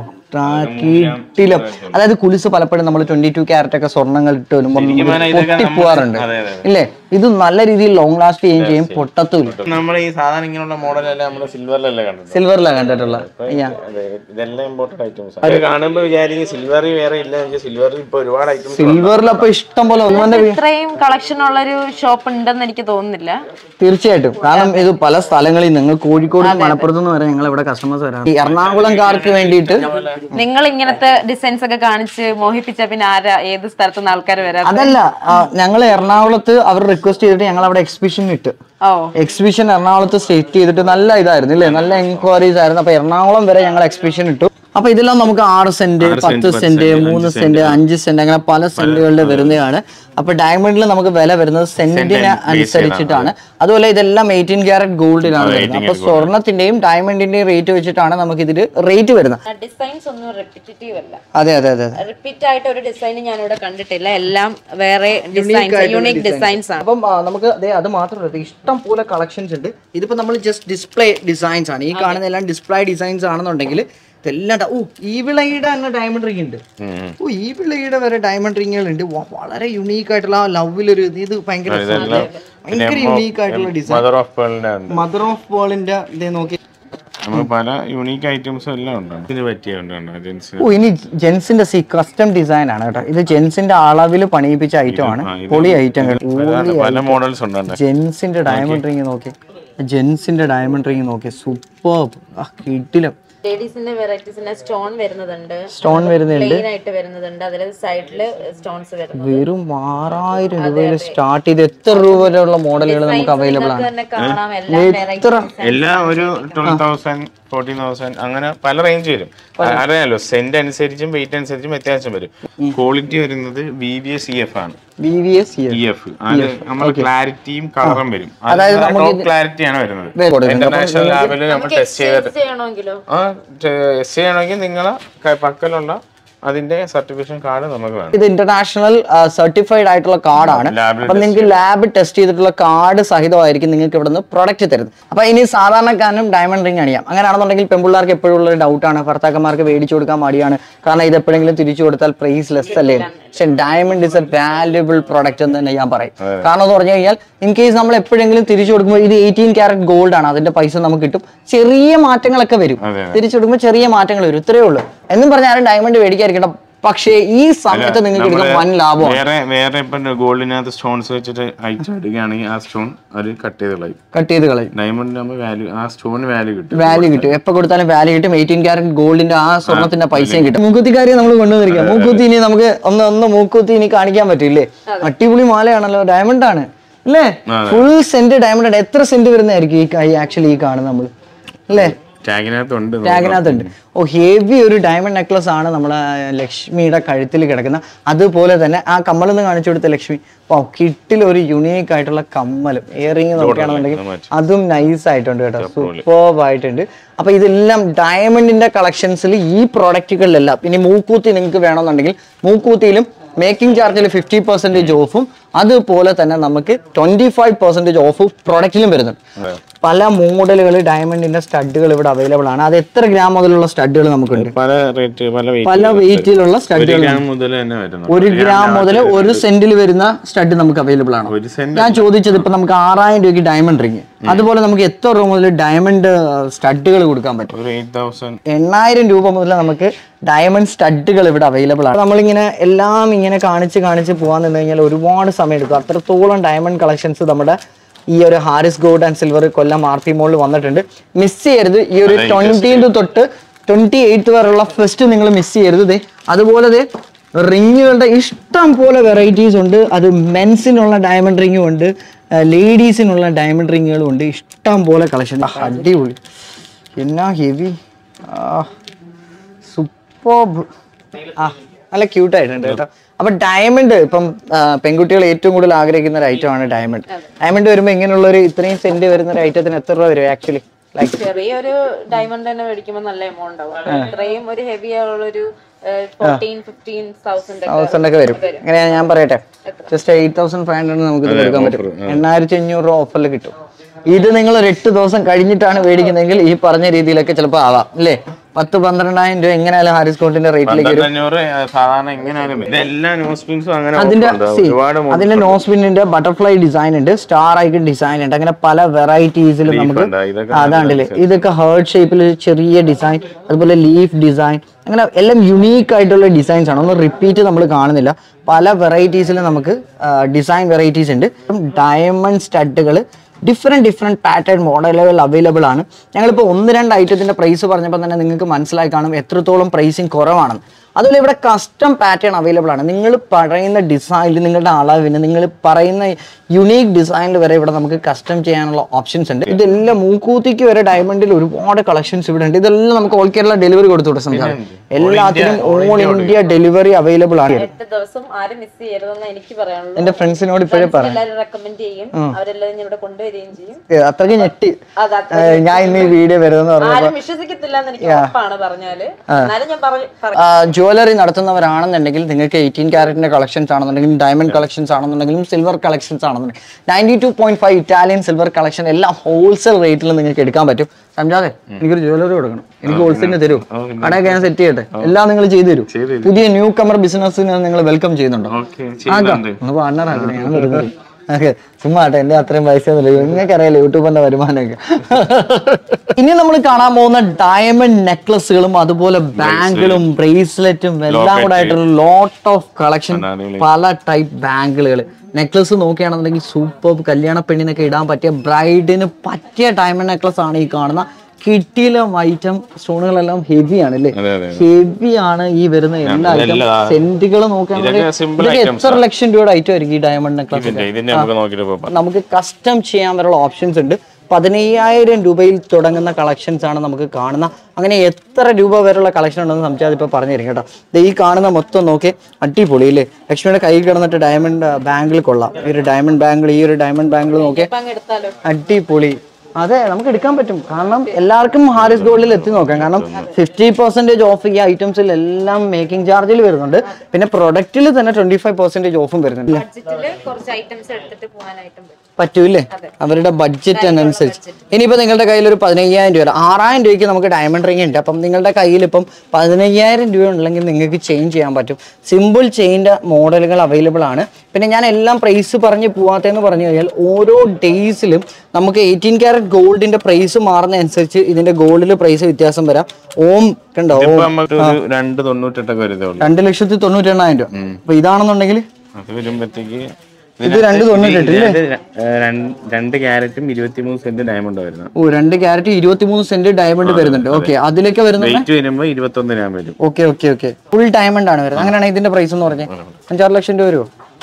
കിട്ടിലും അതായത് കുലുസ് പലപ്പോഴും നമ്മൾ ട്വന്റി ടു ക്യാരറ്റ് ഒക്കെ സ്വർണ്ണങ്ങൾ ഇട്ട് വരുമ്പോൾ പറഞ്ഞാൽ ഇതൊക്കെ പൊട്ടിപ്പോവാറുണ്ട് അതെ, അതെ. ഇല്ലേ ഇത് നല്ല രീതിയിൽ ലോങ് ലാസ്റ്റ് ചെയ്യുകയും ചെയ്യും പൊട്ടത്തുമില്ല നമ്മൾ ഈ സാധാരണ ഇങ്ങനെയുള്ള മോഡലെല്ലാം നമ്മൾ സിൽവറിലല്ലേ കണ്ടത് സിൽവറിലാണ് കണ്ടിട്ടുള്ള ഞാൻ അതെ ഇതെല്ലാം ഇമ്പോർട്ടന്റ് ഐറ്റംസ് അത് കാണുമ്പോൾ വിചാരിക്കും സിൽവറി വേറെ ഇല്ല സിൽവറിൽ ഇപ്പൊ ഒരുപാട് ഐറ്റംസ് സിൽവറിൽ അപ്പൊ ഇഷ്ടം പോലെ ഒന്നും ഇത്രയും കളക്ഷൻ ഉള്ള ഒരു ഷോപ്പ് ഉണ്ടെന്ന് എനിക്ക് തോന്നുന്നില്ല തീർച്ചയായിട്ടും കാരണം ഇത് പല സ്ഥലങ്ങളിൽ നിങ്ങൾ കോഴിക്കോട് മലപ്പുറത്ത് നിന്ന് വരെ ഞങ്ങൾ ഇവിടെ കസ്റ്റമേഴ്സ് വരാം ഈ എറണാകുളംകാർക്ക് വേണ്ടിയിട്ട് നിങ്ങൾ ഇങ്ങനത്തെ ഡിസൈൻസ് ഒക്കെ കാണിച്ച് മോഹിപ്പിച്ച പിന്നെ ആരാ ഏത് സ്ഥലത്തുനിന്ന് ആൾക്കാർ വരാം അതല്ല ഞങ്ങൾ എറണാകുളത്ത് അവർ റിക്വസ്റ്റ് ചെയ്തിട്ട് ഞങ്ങൾ അവിടെ എക്സിബിഷൻ ഇട്ട് ഓ എക്സിബിഷൻ എറണാകുളത്ത് സെറ്റ് ചെയ്തിട്ട് നല്ല ഇതായിരുന്നു ഇല്ലേ നല്ല എൻക്വയറീസ് ആയിരുന്നു അപ്പൊ എറണാകുളം വരെ ഞങ്ങൾ എക്സിബിഷൻ ഇട്ടു അപ്പൊ ഇതെല്ലാം നമുക്ക് ആറ് സെന്റ് പത്ത് സെന്റ് മൂന്ന് സെന്റ് അഞ്ച് സെന്റ് അങ്ങനെ പല സെന്റുകളിൽ വരുന്നതാണ് അപ്പൊ ഡയമണ്ടിൽ നമുക്ക് വില വരുന്നത് സെന്റിന് അനുസരിച്ചിട്ടാണ് അതുപോലെ ഇതെല്ലാം എയ്റ്റീൻ ക്യാരറ്റ് ഗോൾഡിലാണ് വരുന്നത് അപ്പൊ സ്വർണത്തിന്റെയും ഡയമണ്ടിന്റെയും റേറ്റ് വെച്ചിട്ടാണ് നമുക്ക് ഇതിൽ റേറ്റ് വരുന്നത് ഡിസൈൻസ് ഒന്നും റെപ്പിറ്റേറ്റീവ് അല്ല അതെ അതെ അതെ അതെ റിപ്പീറ്റ് ആയിട്ട് ഒരു ഡിസൈൻ ഞാൻ ഇവിടെ കണ്ടിട്ടില്ല എല്ലാം വേറെ ഡിസൈൻസ് യൂണിക് ഡിസൈൻസ് ആണ് അപ്പം ആ, നമുക്ക് അതെ അത് മാത്രമല്ല ഇത് ഇഷ്ടം പോലെ കളക്ഷൻസ് ഉണ്ട് ഇതിപ്പോ നമ്മൾ ജസ്റ്റ് ഡിസ്പ്ലേ ഡിസൈൻസ് ആണ് ഈ കാണുന്ന എല്ലാം ഡിസ്പ്ലേ ഡിസൈൻസ് ആണെന്നുണ്ടെങ്കിൽ ഇതെല്ലാം ഡ- ഓ ഈ വിളയുടെ തന്നെ ഡയമണ്ട് റിംഗ് ഉണ്ട് ഓ ഈ വിളയുടെ വരെ ഡയമണ്ട് റിങ്ങുകൾ ഉണ്ട് വ- വളരെ യുണീക്ക് ആയിട്ടുള്ള ആ ലവിലൊരു ഇത് ഇത് ഭയങ്കര ഭയങ്കര യുണീക്ക് ആയിട്ടുള്ള ഡിസൈൻ മദർ ഓഫ് പേളിന്റെ ഉണ്ട് മദർ ഓഫ് വേൾഡിന്റെ ഇത് നോക്കി നമുക്ക് പല യൂണീക്ക് ഐറ്റംസും എല്ലാം ഉണ്ട് ഇതിന് പറ്റിയ ഉണ്ട് ജെൻസ് ഓ ഇനി ജെൻസിന്റെ സി കസ്റ്റം ഡിസൈൻ ആണ് കേട്ടോ ഇത് ജെൻസിന്റെ അളവിൽ പണിയിപ്പിച്ച ഐറ്റം ആണ് പൊളി ഐറ്റം കേട്ടോ പല മോഡൽസ് ഉണ്ട് ജെൻസിന്റെ ഡയമണ്ട് റിങ് നോക്കി ജെൻസിന്റെ ഡയമണ്ട് റിങ് നോക്കി സൂപ്പർ കിട്ടിലും ലേഡീസിന്റെ വെറൈറ്റീസിന്റെ സ്റ്റോൺ വരുന്നതുണ്ട് സ്റ്റോൺ വരുന്നുണ്ട് പ്ലെയിൻ ആയിട്ട് വരുന്നതുണ്ട് അതിൽ സൈഡില് സ്റ്റോൺസ് വരുന്നത് വെറും ആറായിരം രൂപയിൽ സ്റ്റാർട്ട് ചെയ്ത് എത്ര രൂപ വരെയുള്ള മോഡലുകൾ നമുക്ക് അവൈലബിൾ ആണ് തന്നെ കാണാം എല്ലാം എത്ര എല്ലാം ഒരു ട്വൽവ് തൗസൻഡ് ഫോർട്ടീൻ തൗസൻഡ് അങ്ങനെ പല റേഞ്ച് വരും അറിയാലോ സെന്റ് അനുസരിച്ചും വെയിറ്റ് അനുസരിച്ചും വ്യത്യാസം വരും ക്വാളിറ്റി വരുന്നത് V B S E F ആണ് B V S E F അത് നമ്മൾ ക്ലാരിറ്റിയും കളറും വരും അതായത് ടോപ്പ് ക്ലാരിറ്റി ആണ് വരുന്നത് കൊടുക്കുന്നത്. ഇന്റർനാഷണൽ ലെവലിൽ നമ്മൾ ടെസ്റ്റ് ചെയ്തിട്ട് ചെയ്യണമെങ്കിലോ ആ എസ് ചെയ്യണമെങ്കിൽ നിങ്ങളെ ക- പക്കലുള്ള അതിന്റെ സർട്ടിഫിക്കേഷൻ കാർഡ് നമുക്ക് വേണം ഇത് ഇന്റർനാഷണൽ സർട്ടിഫൈഡ് ആയിട്ടുള്ള കാർഡാണ് Lab അപ്പൊ നിങ്ങൾക്ക് ലാബ് ടെസ്റ്റ് ചെയ്തിട്ടുള്ള കാർഡ് സഹിതമായിരിക്കും നിങ്ങൾക്ക് ഇവിടുന്ന് പ്രൊഡക്റ്റ് തരുന്നത് അപ്പൊ ഇനി സാധാരണക്കാരനും ഡയമണ്ട് റിംഗ് അണിയാം അങ്ങനെയാണെന്നുണ്ടെങ്കിൽ പെൺപിള്ളേർക്ക് എപ്പോഴും ഉള്ള ഡൗട്ടാണ് ഭർത്താക്കന്മാർക്ക് മേടിച്ചു കൊടുക്കാൻ മടിയാണ് കാരണം ഇത് എപ്പോഴെങ്കിലും തിരിച്ചു കൊടുത്താൽ പ്രൈസ് ലെസ് അല്ലേ പക്ഷെ diamond is a valuable product എന്ന് തന്നെ ഞാൻ പറയും കാരണം എന്ന് പറഞ്ഞു കഴിഞ്ഞാൽ ഇൻ കേസ് നമ്മൾ എപ്പോഴെങ്കിലും തിരിച്ചു കൊടുക്കുമ്പോൾ ഇത് എയ്റ്റീൻ ക്യാരറ്റ് ഗോൾഡ് ആണ് അതിന്റെ പൈസ നമുക്ക് കിട്ടും ചെറിയ മാറ്റങ്ങളൊക്കെ വരും അതെ. തിരിച്ചു കൊടുക്കുമ്പോൾ ചെറിയ മാറ്റങ്ങൾ വരും ഇത്രയേ ഉള്ളൂ എന്നും പറഞ്ഞാൽ ആരും ഡയമണ്ട് മേടിക്കാതിരിക്കണം പക്ഷേ ഈ സമയത്ത് നിങ്ങൾക്ക് എടുക്കാൻ വൻ ലാഭമാണ് വേറെ വേറെ ഇപ്പൊ ഗോൾഡിനകത്ത് സ്റ്റോൺസ് വെച്ചിട്ട് അയച്ചെടുക്കുകയാണെങ്കിൽ ആ സ്റ്റോൺ അവർ കട്ട് ചെയ്ത് കളയും കട്ട് ചെയ്ത് കളയും ഡയമണ്ടിനാകുമ്പോൾ വാല്യൂ ആ സ്റ്റോൺ വാല്യൂ കിട്ടും വാല്യൂ കിട്ടും എപ്പോ കൊടുത്താലും വാല്യൂ കിട്ടും എയ്റ്റീൻ ക്യാരറ്റ് ഗോൾഡിന്റെ ആ സ്വർണത്തിന്റെ പൈസയും കിട്ടും മൂക്കുത്തിക്കാരിയെ നമ്മൾ കൊണ്ടുവന്നിരിക്കുക മൂക്കുത്തി ഇനി നമുക്ക് ഒന്ന് ഒന്ന് മൂക്കുത്തി ഇനി കാണിക്കാൻ പറ്റില്ലേ അടിപൊളി മാലയാണല്ലോ ഡയമണ്ട് ആണ് അല്ലേ ഫുൾ സെന്റ് ഡയമണ്ട് ആണ് എത്ര സെന്റ് വരുന്നതായിരിക്കും ഈ കൈ ആക്ച്വലി ഈ കാണുന്നത് നമ്മൾ അല്ലേ ടാഗിനകത്തുണ്ട് ടാഗിനകത്തുണ്ട് ഓ ഹെവി ഒരു ഡയമണ്ട് നെക്ലസ് ആണ് നമ്മളെ ലക്ഷ്മിയുടെ കഴുത്തിൽ കിടക്കുന്ന അതുപോലെ തന്നെ ആ കമ്മലൊന്ന് കാണിച്ചു കൊടുത്ത ലക്ഷ്മി ഓ കിട്ടിൽ ഒരു യുണീക്ക് ആയിട്ടുള്ള കമ്മലും ഇയറിംഗ് നോക്കുകയാണെന്നുണ്ടെങ്കിൽ അതും നൈസ് ആയിട്ടുണ്ട് കേട്ടോ സൂപ്പർബ് ആയിട്ടുണ്ട് അപ്പൊ ഇതെല്ലാം ഡയമണ്ടിന്റെ കളക്ഷൻസിൽ ഈ പ്രോഡക്റ്റുകളിലെല്ലാം ഇനി മൂക്കൂത്തി നിങ്ങൾക്ക് വേണമെന്നുണ്ടെങ്കിൽ മൂക്കൂത്തിയിലും മേക്കിംഗ് ചാർജിൽ ഫിഫ്റ്റി പെർസെൻറ്റേജ് ഓഫും അതുപോലെ തന്നെ നമുക്ക് ട്വന്റി ഫൈവ് പെർസെൻറ്റേജ് ഓഫ് പ്രൊഡക്റ്റിലും വരുന്നുണ്ട് പല മോഡലുകൾ ഡയമണ്ടിന്റെ സ്റ്റഡുകൾ ഇവിടെ അവൈലബിൾ ആണ് അത് എത്ര ഗ്രാം മുതലുള്ള സ്റ്റഡുകൾ നമുക്കുണ്ട് പല റേറ്റ് പല പല വെയിറ്റിലുള്ള ഒരു സ്റ്റഡുകൾ ഗ്രാം മുതൽ തന്നെ വരുന്നു ഒരു ഗ്രാം മുതൽ ഒരു സെന്റിൽ വരുന്ന സ്റ്റഡ് നമുക്ക് അവൈലബിൾ ആണ് ഒരു സെന്റ് ഞാൻ ചോദിച്ചത് ഇപ്പൊ നമുക്ക് ആറായിരം രൂപയ്ക്ക് ഡയമണ്ട് റിങ് അതുപോലെ നമുക്ക് എത്ര രൂപ മുതൽ ഡയമണ്ട് സ്റ്റഡുകൾ കൊടുക്കാൻ പറ്റും ഒരു എയ്റ്റ് തൗസൻഡ് എണ്ണായിരം രൂപ മുതൽ നമുക്ക് ഡയമണ്ട് സ്റ്റഡുകൾ ഇവിടെ അവൈലബിൾ ആണ് നമ്മളിങ്ങനെ എല്ലാം ഇങ്ങനെ കാണിച്ച് കാണിച്ച് പോകാൻ നിന്ന് കഴിഞ്ഞാൽ ഒരുപാട് സമയം എടുക്കും അത്രത്തോളം ഡയമണ്ട് കളക്ഷൻസ് നമ്മുടെ ഈ ഒരു Haris gold and silver Kollam R P മോളിൽ വന്നിട്ടുണ്ട് മിസ് ചെയ്യരുത് ഈ ഒരു ട്വന്റീൻത് തൊട്ട് ട്വന്റി എയ്ത്ത് വരെയുള്ള ഫെസ്റ്റ് നിങ്ങൾ മിസ് ചെയ്യരുത് ദേ അതുപോലെ ദേ റിങ്ങുകളുടെ ഇഷ്ടം പോലെ വെറൈറ്റീസ് ഉണ്ട് അത് മെൻസിനുള്ള ഡയമണ്ട് റിങ്ങും ഉണ്ട് ലേഡീസിനുള്ള ഡയമണ്ട് റിങ്ങുകളും ഉണ്ട് ഇഷ്ടം പോലെ കളക്ഷൻ അടിപൊളി എന്നാ ഹെവി ആ സൂപ്പർബ് ആ നല്ല ക്യൂട്ട് ആയിട്ടുണ്ട് കേട്ടോ അപ്പൊ ഡയമണ്ട് ഇപ്പം ആ, പെൺകുട്ടികൾ ഏറ്റവും കൂടുതൽ ആഗ്രഹിക്കുന്ന ഒരു ഐറ്റം ആണ് ഡയമണ്ട് ഡയമണ്ട് വരുമ്പോൾ ഇങ്ങനെയുള്ള ഒരു ഇത്രയും സെന്റ് വരുന്ന ഒരു ഐറ്റത്തിന് എത്ര രൂപ വരും ആക്ച്വലി ലൈക്ക് ചെറിയൊരു ഡയമണ്ട് തന്നെ മേടിക്കുമ്പോൾ നല്ല എമൗണ്ട് ആവും ഇത്രയും ഒരു ഹെവി ആയുള്ള ഒരു ഫോർട്ടീൻ ഫിഫ്റ്റീൻ തൗസൻഡ് തൗസൻഡ് ഒക്കെ വരും എങ്ങനെയാ ഞാൻ പറയട്ടെ just eight thousand five hundred നമുക്ക് ഇത് കൊടുക്കാൻ പറ്റും എണ്ണായിരത്തി അഞ്ഞൂറ് രൂപ ഓഫറിൽ കിട്ടും ഇത് നിങ്ങൾ ഒരു എട്ട് ദിവസം കഴിഞ്ഞിട്ടാണ് മേടിക്കുന്നതെങ്കിൽ ഈ പറഞ്ഞ രീതിയിലൊക്കെ ചിലപ്പോൾ ആവാം അല്ലേ പത്ത് പന്ത്രണ്ടായിരം രൂപ എങ്ങനെയായാലും ഹാരിസ് കോട്ടിന്റെ റേറ്റിലേക്ക് വരും അഞ്ഞൂറ് സാധാരണ എങ്ങനെയാലും ഇതെല്ലാ നോസ്പിൻസും അങ്ങനെ അതിന്റെ offer ഉണ്ട്. see, ഒരുപാട് അതിന്റെ നോസ്പിന്നിന്റെ ബട്ടർഫ്ലൈ ഡിസൈൻ ഉണ്ട് സ്റ്റാർ ഐക്കൺ ഡിസൈൻ ഉണ്ട് അങ്ങനെ പല വെറൈറ്റീസിലും നമുക്ക് ഉണ്ട്. ഇതൊക്കെ അതാണ്ടല്ലേ ഇതൊക്കെ ഹേർട്ട് ഷേപ്പിൽ ചെറിയ ഡിസൈൻ അതുപോലെ ലീഫ് ഡിസൈൻ അങ്ങനെ എല്ലാം യുണീക്ക് ആയിട്ടുള്ള ഡിസൈൻസ് ആണ് ഒന്നും റിപ്പീറ്റ് നമ്മൾ കാണുന്നില്ല പല വെറൈറ്റീസിൽ നമുക്ക് ഡിസൈൻ വെറൈറ്റീസ് ഉണ്ട് ഡയമണ്ട് സ്റ്റഡുകൾ ഡിഫറെൻറ്റ് ഡിഫറെൻറ്റ് പാറ്റേൺ മോഡലുകൾ അവൈലബിൾ ആണ് ഞങ്ങളിപ്പോൾ ഒന്ന് രണ്ട് ഐറ്റത്തിൻ്റെ പ്രൈസ് പറഞ്ഞപ്പോൾ തന്നെ നിങ്ങൾക്ക് മനസ്സിലായി കാണും എത്രത്തോളം പ്രൈസിങ് കുറവാണെന്ന് അതുപോലെ ഇവിടെ കസ്റ്റം പാറ്റേൺ അവൈലബിൾ ആണ് നിങ്ങൾ പറയുന്ന ഡിസൈനിൽ നിങ്ങളുടെ അളവിന് നിങ്ങൾ പറയുന്ന യുണീക്ക് ഡിസൈനിൽ വരെ ഇവിടെ നമുക്ക് കസ്റ്റം ചെയ്യാനുള്ള ഓപ്ഷൻസ് ഉണ്ട് ഇതെല്ലാം മൂക്കൂത്തിക്ക് വരെ ഡയമണ്ടിൽ ഒരുപാട് കളക്ഷൻസ് ഇവിടെ ഉണ്ട് ഇതെല്ലാം നമുക്ക് ഓൾ കേരള ഡെലിവറി കൊടുത്തു വിടാം സംസാരം എല്ലാത്തിനും ഓൾ ഇന്ത്യ ഡെലിവറി അവൈലബിൾ ആണ് എട്ട് ദിവസം ആരും മിസ് ചെയ്യരുതെന്ന് എനിക്ക് പറയാനുള്ളൂ എൻ്റെ ഫ്രണ്ട്സിനോട് ഇപ്പോഴേ പറയാം എല്ലാവരും റെക്കമെൻഡ് ചെയ്യും അവരെല്ലാവരും ഞാൻ ഇവിടെ കൊണ്ടുവരികയും ചെയ്യും ഏ, അത്രയ്ക്ക് ഞെട്ടി അത് ഏ, ഞാൻ ഇന്ന് ഈ വീഡിയോ വരുമെന്ന് പറഞ്ഞു ആരും വിശ്വസിക്കത്തില്ല എന്ന് എനിക്ക് ഉറപ്പാണ് പറഞ്ഞാല് എന്നാലും ഞാൻ പറഞ്ഞു ജുവലറി നടത്തുന്നവരാണെന്നുണ്ടെങ്കിൽ നിങ്ങൾക്ക് എയ്റ്റീൻ ക്യാരറ്റിന്റെ കളക്ഷൻസ് ആണെന്നുണ്ടെങ്കിലും ഡയമണ്ട് കളക്ഷൻസ് ആണെന്നുണ്ടെങ്കിലും സിൽവർ കളക്ഷൻസ് ആണെന്നുണ്ടെങ്കിൽ ninety two point five Italian silver collection എല്ലാം ഹോൾസെയിൽ റേറ്റിൽ നിങ്ങൾക്ക് എടുക്കാൻ പറ്റും സംജാതെ എനിക്കൊരു ജ്വല്ലറി കൊടുക്കണം എനിക്ക് ഹോൾസെയിലിന് തരൂ കടയൊക്കെ ഞാൻ സെറ്റ് ചെയ്യട്ടെ എല്ലാം നിങ്ങൾ ചെയ്തു തരും പുതിയ ന്യൂ കമർ ബിസിനസ്സിന് നിങ്ങൾ വെൽക്കം ചെയ്യുന്നുണ്ടോ ഓക്കെ ചെയ്യുന്നുണ്ട് ഒന്ന് പാർട്ണറാക്കണേ ഞാൻ വെറുതെ ഓക്കെ ചുമ്മാ ആട്ടെ എന്റെ അത്രയും പൈസ ഒന്നുമില്ല നിങ്ങൾക്ക് അറിയാലോ യൂട്യൂബിന്റെ വരുമാനമൊക്കെ ഇനി നമ്മൾ കാണാൻ പോകുന്ന ഡയമണ്ട് നെക്ലസുകളും അതുപോലെ ബാങ്കുകളും ബ്രേസ്ലെറ്റും എല്ലാം കൂടെ ആയിട്ടുള്ള ലോട്ട് ഓഫ് കളക്ഷൻ അടിപൊളി. പല ടൈപ്പ് ബാങ്കുകൾ നെക്ലസ് നോക്കുകയാണെന്നുണ്ടെങ്കിൽ സൂപ്പർ കല്യാണ പെണ്ണിനൊക്കെ ഇടാൻ പറ്റിയ ബ്രൈഡിന് പറ്റിയ ഡയമണ്ട് നെക്ലസ് ആണ് ഈ കാണുന്ന കിട്ടിയിലും ഐറ്റം സ്റ്റോണുകളെല്ലാം ഹെവി ആണ് അല്ലേ അതെ, അതെ. ഹെവി ആണ് ഈ വരുന്ന എല്ലാ ഐറ്റം ഇതെല്ലാം- സെന്റുകൾ നോക്കുകയാണെങ്കിൽ ഇതൊക്കെ simple ഇതൊക്കെ items എത്ര ലക്ഷം രൂപയുടെ ഐറ്റം ആയിരിക്കും ഈ ഡയമണ്ട് നെക്ലസ് ഇതിന്റെ ഇതിന്റെ നമുക്ക് നോക്കിയിട്ട് പോകാം നമുക്ക് കസ്റ്റം ചെയ്യാൻ വരെയുള്ള ഓപ്ഷൻസ് ഉണ്ട് പതിനയ്യായിരം രൂപയിൽ തുടങ്ങുന്ന കളക്ഷൻസ് ആണ് നമുക്ക് കാണുന്ന അങ്ങനെ എത്ര രൂപ വരെയുള്ള കളക്ഷൻ ഉണ്ടെന്ന് സംശയം ഇപ്പോൾ പറഞ്ഞു തരും കേട്ടോ ദേ ഈ കാണുന്ന മൊത്തം നോക്കി അടിപൊളി അല്ലേ ലക്ഷ്മിയുടെ കയ്യിൽ കിടന്നിട്ട് ഡയമണ്ട് ബാങ്കിൽ കൊള്ളാം ഈ ഒരു ഡയമണ്ട് ബാങ്കിൾ ഈ ഒരു ഡയമണ്ട് ബാങ്കിൾ നോക്കി ഇപ്പൊ അങ്ങ് എടുത്താലോ അടിപൊളി അതെ നമുക്ക് എടുക്കാൻ പറ്റും കാരണം എല്ലാവർക്കും ഹാരിസ് ഗോൾഡിൽ എത്തി നോക്കാം കാരണം ഫിഫ്റ്റി പെർസെന്റേജ് ഓഫ് ഈ ഐറ്റംസിൽ എല്ലാം മേക്കിംഗ് ചാർജിൽ വരുന്നുണ്ട് പിന്നെ പ്രൊഡക്റ്റിൽ തന്നെ ട്വന്റി ഫൈവ് പെർസെന്റേജ് ഓഫും വരുന്നുണ്ട് ബഡ്ജറ്റില് കുറച്ച് ഐറ്റംസ് എടുത്തിട്ട് പോകാനായിട്ടും പറ്റും പറ്റൂല്ലേ അവരുടെ ബഡ്ജറ്റ് അനുസരിച്ച് ഇനിയിപ്പോൾ നിങ്ങളുടെ കയ്യിൽ ഒരു പതിനയ്യായിരം രൂപ ആറായിരം രൂപയ്ക്ക് നമുക്ക് ഡയമണ്ട് റിംഗ് ഉണ്ട് അപ്പം നിങ്ങളുടെ കയ്യിൽ ഇപ്പം പതിനയ്യായിരം രൂപ ഉണ്ടെങ്കിൽ നിങ്ങൾക്ക് ചേഞ്ച് ചെയ്യാൻ പറ്റും സിമ്പിൾ ചെയിൻ്റെ മോഡലുകൾ അവൈലബിൾ ആണ് പിന്നെ ഞാൻ എല്ലാം പ്രൈസ് പറഞ്ഞ് പോവാത്തതെന്ന് പറഞ്ഞു കഴിഞ്ഞാൽ ഓരോ ഡേയ്സിലും നമുക്ക് എയ്റ്റീൻ ക്യാരറ്റ് ഗോൾഡിന്റെ പ്രൈസ് മാറുന്ന അനുസരിച്ച് ഇതിന്റെ ഗോൾഡിൽ പ്രൈസ് വ്യത്യാസം വരാം ഓം കണ്ടോ ഓം ഇപ്പൊ നമുക്ക് ഒരു രണ്ട് തൊണ്ണൂറ്റെട്ടൊക്കെ വരുതേ ഉള്ളൂ രണ്ട് ലക്ഷത്തി തൊണ്ണൂറ്റി എണ്ണായിരം രൂപ അപ്പൊ ഇതാണെന്നുണ്ടെങ്കിൽ അത് വരുമ്പോഴത്തേക്ക് ഇത് രണ്ട് തൊണ്ണൂറ്റെട്ട് ഇല്ലേ? രണ്ട് ക്യാരറ്റും ഇരുപത്തിമൂന്ന് സെന്റ് ഡയമണ്ട് വരുന്നത് ഓ രണ്ട് ക്യാരറ്റ് ഇരുപത്തിമൂന്ന് സെന്റ് ഡയമണ്ട് വരുന്നുണ്ട് ഓക്കെ അതിലേക്ക് വരുന്നത് വെയിറ്റ് വരുമ്പോ ഇരുപത്തൊന്ന് ഗ്രാം വരും okay okay okay full diamond ആണ് വരുന്നത് അങ്ങനെയാണെങ്കിൽ ഇതിന്റെ പ്രൈസ് എന്ന് പറഞ്ഞാൽ അഞ്ചാറ് ലക്ഷം രൂപ വരുമോ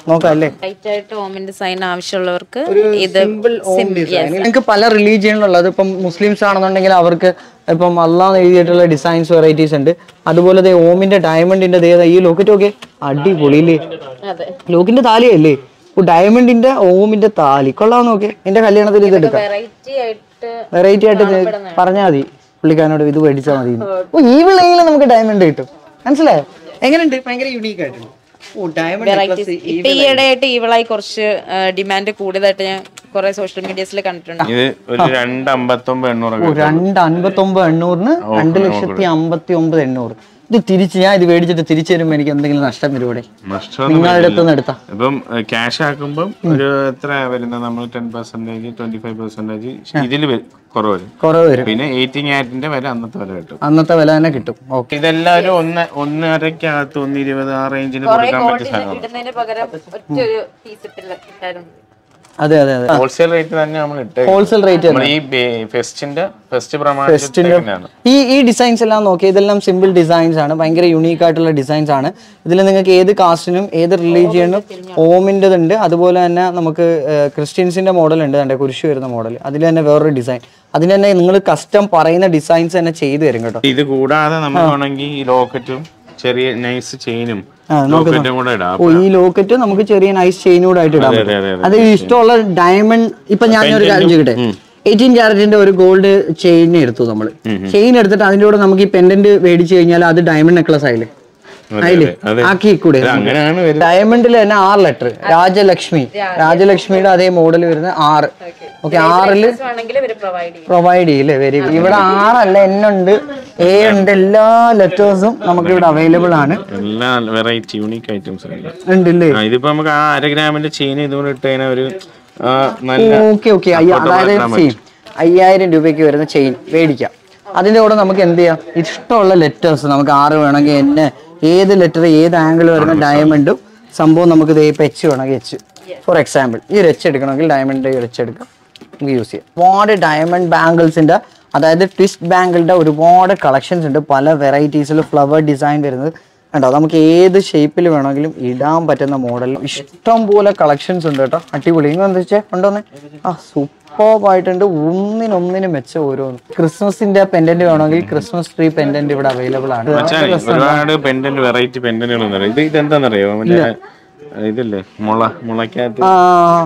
നോക്കാം അല്ലേ ലൈറ്റ് ആയിട്ട് ഓമിന്റെ സൈൻ ആവശ്യമുള്ളവർക്ക് ഇത് സിമ്പിൾ ഓം ഡിസൈൻ നിങ്ങൾക്ക് പല റിലീജിയനിലുള്ളത് ഇപ്പം മുസ്ലിംസ് ആണെന്നുണ്ടെങ്കിൽ അവർക്ക് ഇപ്പം അള്ളാന്ന് എഴുതിയിട്ടുള്ള ഡിസൈൻസ് വെറൈറ്റീസ് ഉണ്ട് അതുപോലെ ദേ ഓമിന്റെ ഡയമണ്ടിന്റെ ദേ ഈ ലോക്കറ്റ് ഒക്കെ അടിപൊളിയില്ലേ അതെ ലോക്കിന്റെ താലിയല്ലേ ഓ ഡയമണ്ടിന്റെ ഓമിന്റെ താലി കൊള്ളാം നോക്കെ എന്റെ കല്യാണത്തിൽ ഇത് എടുക്കാം വെറൈറ്റി ആയിട്ട് വെറൈറ്റി ആയിട്ട് പറഞ്ഞാൽ മതി പുള്ളിക്കാരനോട് ഇത് മേടിച്ചാൽ മതി എന്ന്. ഓ ഈ വിളയെങ്കിലും നമുക്ക് ഡയമണ്ട് കിട്ടും മനസ്സിലായോ എങ്ങനെയുണ്ട് ഭയങ്കര യുണീക്ക് ആയിട്ടുണ്ട് ഓ ഡയമണ്ട് വെറൈറ്റീസ് ഇപ്പൊ ഈ ഇടയായിട്ട് ഈവളായി കുറച്ച് ഡിമാൻഡ് കൂടുതലായിട്ട് ഞാൻ കുറെ സോഷ്യൽ മീഡിയസിൽ കണ്ടിട്ടുണ്ട് ഇത് ഒരു രണ്ട് അമ്പത്തൊമ്പത് എണ്ണൂറൊക്കെ രണ്ട് അൻപത്തി ഒമ്പത് എണ്ണൂറിന് രണ്ട് ലക്ഷത്തി അമ്പത്തി ഒമ്പത് എണ്ണൂറ് ഇത് തിരിച്ച് ഞാൻ ഇത് മേടിച്ചിട്ട് തിരിച്ചു തരുമ്പോ എനിക്ക് എന്തെങ്കിലും നഷ്ടം വരും ഇവിടെ നഷ്ടമൊന്നും നിങ്ങളുടെ അടുത്ത് നിന്ന് എടുത്താ ഇപ്പം ക്യാഷ് ആക്കുമ്പം ഒരു എത്ര വരുന്നത് നമ്മൾ ten percentage twenty five percentage ഇതിൽ കുറവ് വരും കുറവ് വരും പിന്നെ എയ്റ്റീൻ ക്യാരറ്റിന്റെ വില അന്നത്തെ വില കിട്ടും അന്നത്തെ വില തന്നെ കിട്ടും ഓക്കെ ഇതെല്ലാവരും ഒന്ന് ഒന്നരക്കകത്ത് ഒന്ന് ഇരുപത് ആ റേഞ്ചിൽ കൊടുക്കാൻ പറ്റിയ സാധനമാണ് കിട്ടുന്നതിന് പകരം ഒറ്റ ഒരു പീസ് ഇട്ടായിരുന്നു അതെ അതെ അതെ ഹോൾസെയിൽ റേറ്റ് തന്നെ നമ്മൾ ഇട്ടേ ഹോൾസെയിൽ റേറ്റ് നമ്മൾ ഈ ഫെസ്റ്റിന്റെ ഫെസ്റ്റ് പ്രമാണിച്ചിട്ടാണ് ഈ ഈ ഡിസൈൻസ് എല്ലാം നോക്കി ഇതെല്ലാം സിമ്പിൾ ഡിസൈൻസ് ആണ് ഭയങ്കര യുണീക്ക് ആയിട്ടുള്ള ഡിസൈൻസ് ആണ് ഇതിൽ നിങ്ങൾക്ക് ഏത് കാസ്റ്റിനും ഏത് റിലീജിയനും ഓമിൻ്റെ ഉണ്ട് അതുപോലെ തന്നെ നമുക്ക് ക്രിസ്ത്യൻസിന്റെ മോഡൽ ഉണ്ട് എൻ്റെ കുരിശ് വരുന്ന മോഡൽ അതിൽ തന്നെ വേറൊരു ഡിസൈൻ അതിന് തന്നെ നിങ്ങൾ കസ്റ്റം പറയുന്ന ഡിസൈൻസ് തന്നെ ചെയ്തു തരും കേട്ടോ ഇത് കൂടാതെ നമുക്ക് വേണമെങ്കിൽ ഈ ലോക്കറ്റും ചെറിയ നൈസ് ചെയിനും ആ, ലോക്കറ്റും കൂടെ ഇടാം ഓ ഈ ലോക്കറ്റ് നമുക്ക് ചെറിയ നൈസ് ചെയിനൂടെ ആയിട്ട് ഇടാൻ അതെ, പറ്റും അതെ, അതെ. അത് ഇഷ്ടമുള്ള ഡയമണ്ട് ഇപ്പൊ ഞാൻ ഒരു കാര്യം ചെയ്യട്ടെ എയ്റ്റീൻ ക്യാരറ്റിന്റെ ഒരു ഗോൾഡ് ചെയിൻ എടുത്തു നമ്മൾ ചെയിൻ എടുത്തിട്ട് അതിന്റെ കൂടെ നമുക്ക് ഈ പെൻഡന്റ് മേടിച്ചു കഴിഞ്ഞാൽ അത് ഡയമണ്ട് നെക്ലസ് ആയില്ലേ ആയില്ലേ അതെ. ആക്കി കൂടെ അങ്ങനെയാണ് വരുന്നത് ഡയമണ്ടിൽ തന്നെ ആറ് ലെറ്റർ രാജലക്ഷ്മി രാജലക്ഷ്മിയുടെ അതേ മോഡൽ വരുന്ന ആറ് ഓക്കെ ആറില് വേണമെങ്കിൽ ഇവര് പ്രൊവൈഡ് ചെയ്യും പ്രൊവൈഡ് ചെയ്യില്ലേ വെരി ഇവിടെ ആറല്ല എന്നുണ്ട് എ ഉണ്ട് എല്ലാ ലെറ്റേഴ്സും നമുക്ക് ഇവിടെ അവൈലബിൾ ആണ് എല്ലാ വെറൈറ്റി യൂണിക് ഐറ്റംസ് ഉണ്ട് ഉണ്ടല്ലേ ആ, ഇതിപ്പോ നമുക്ക് ആ അര ഗ്രാമിന്റെ ചെയിൻ ഇതുകൊണ്ട് ഇട്ട് കഴിഞ്ഞാൽ ഒരു ആ, നല്ല ഓക്കെ ഓക്കെ അതായത് സെയിം അയ്യായിരം രൂപയ്ക്ക് വരുന്ന ചെയിൻ മേടിക്കാം അതിന്റെ കൂടെ നമുക്ക് എന്ത് ചെയ്യാം ഇഷ്ടമുള്ള ലെറ്റേഴ്സ് നമുക്ക് ആറ് വേണമെങ്കിൽ എന്നെ ഏത് ലെറ്റർ ഏത് ആംഗിൾ വരുന്ന ഡയമണ്ടും സംഭവം നമുക്ക് ഇതേ ഇപ്പം എച്ച് വേണമെങ്കിൽ എച്ച് ഫോർ എക്സാമ്പിൾ ഈ ഒരു എച്ച് എടുക്കണമെങ്കിൽ ഡയമണ്ട് ഒരു എച്ച് എടുക്കാം നമുക്ക് യൂസ് ചെയ്യാം ഒരുപാട് ഡയമണ്ട് ബാംഗിൾസിന്റെ അതായത് ട്വിസ്റ്റ് ബാംഗിളിന്റെ ഒരുപാട് കളക്ഷൻസ് ഉണ്ട് പല വെറൈറ്റീസിൽ ഫ്ലവർ ഡിസൈൻ വരുന്നത് കണ്ടോ നമുക്ക് ഏത് ഷേപ്പിൽ വേണമെങ്കിലും ഇടാൻ പറ്റുന്ന മോഡൽ ഇഷ്ടം പോലെ കളക്ഷൻസ് ഉണ്ട് കേട്ടോ അടിപൊളി ഇങ്ങനെ എന്താ വെച്ചാൽ ഉണ്ടോന്നെ ആ സൂപ്പർബായിട്ടുണ്ട് ഒന്നിനൊന്നിനും മെച്ചം ഓരോന്ന് ക്രിസ്മസിന്റെ പെൻഡന്റ് വേണമെങ്കിൽ ക്രിസ്മസ് ട്രീ പെൻഡന്റ് ഇവിടെ അവൈലബിൾ ആണ് മച്ചാനെ, ഒരുപാട് പെൻഡന്റ് വെറൈറ്റി പെൻഡന്റുകൾ ഇത് ഇതെന്താണെന്നറിയോ മറ്റേ ഇതില്ലേ മുള മുളക്കകത്ത് ആ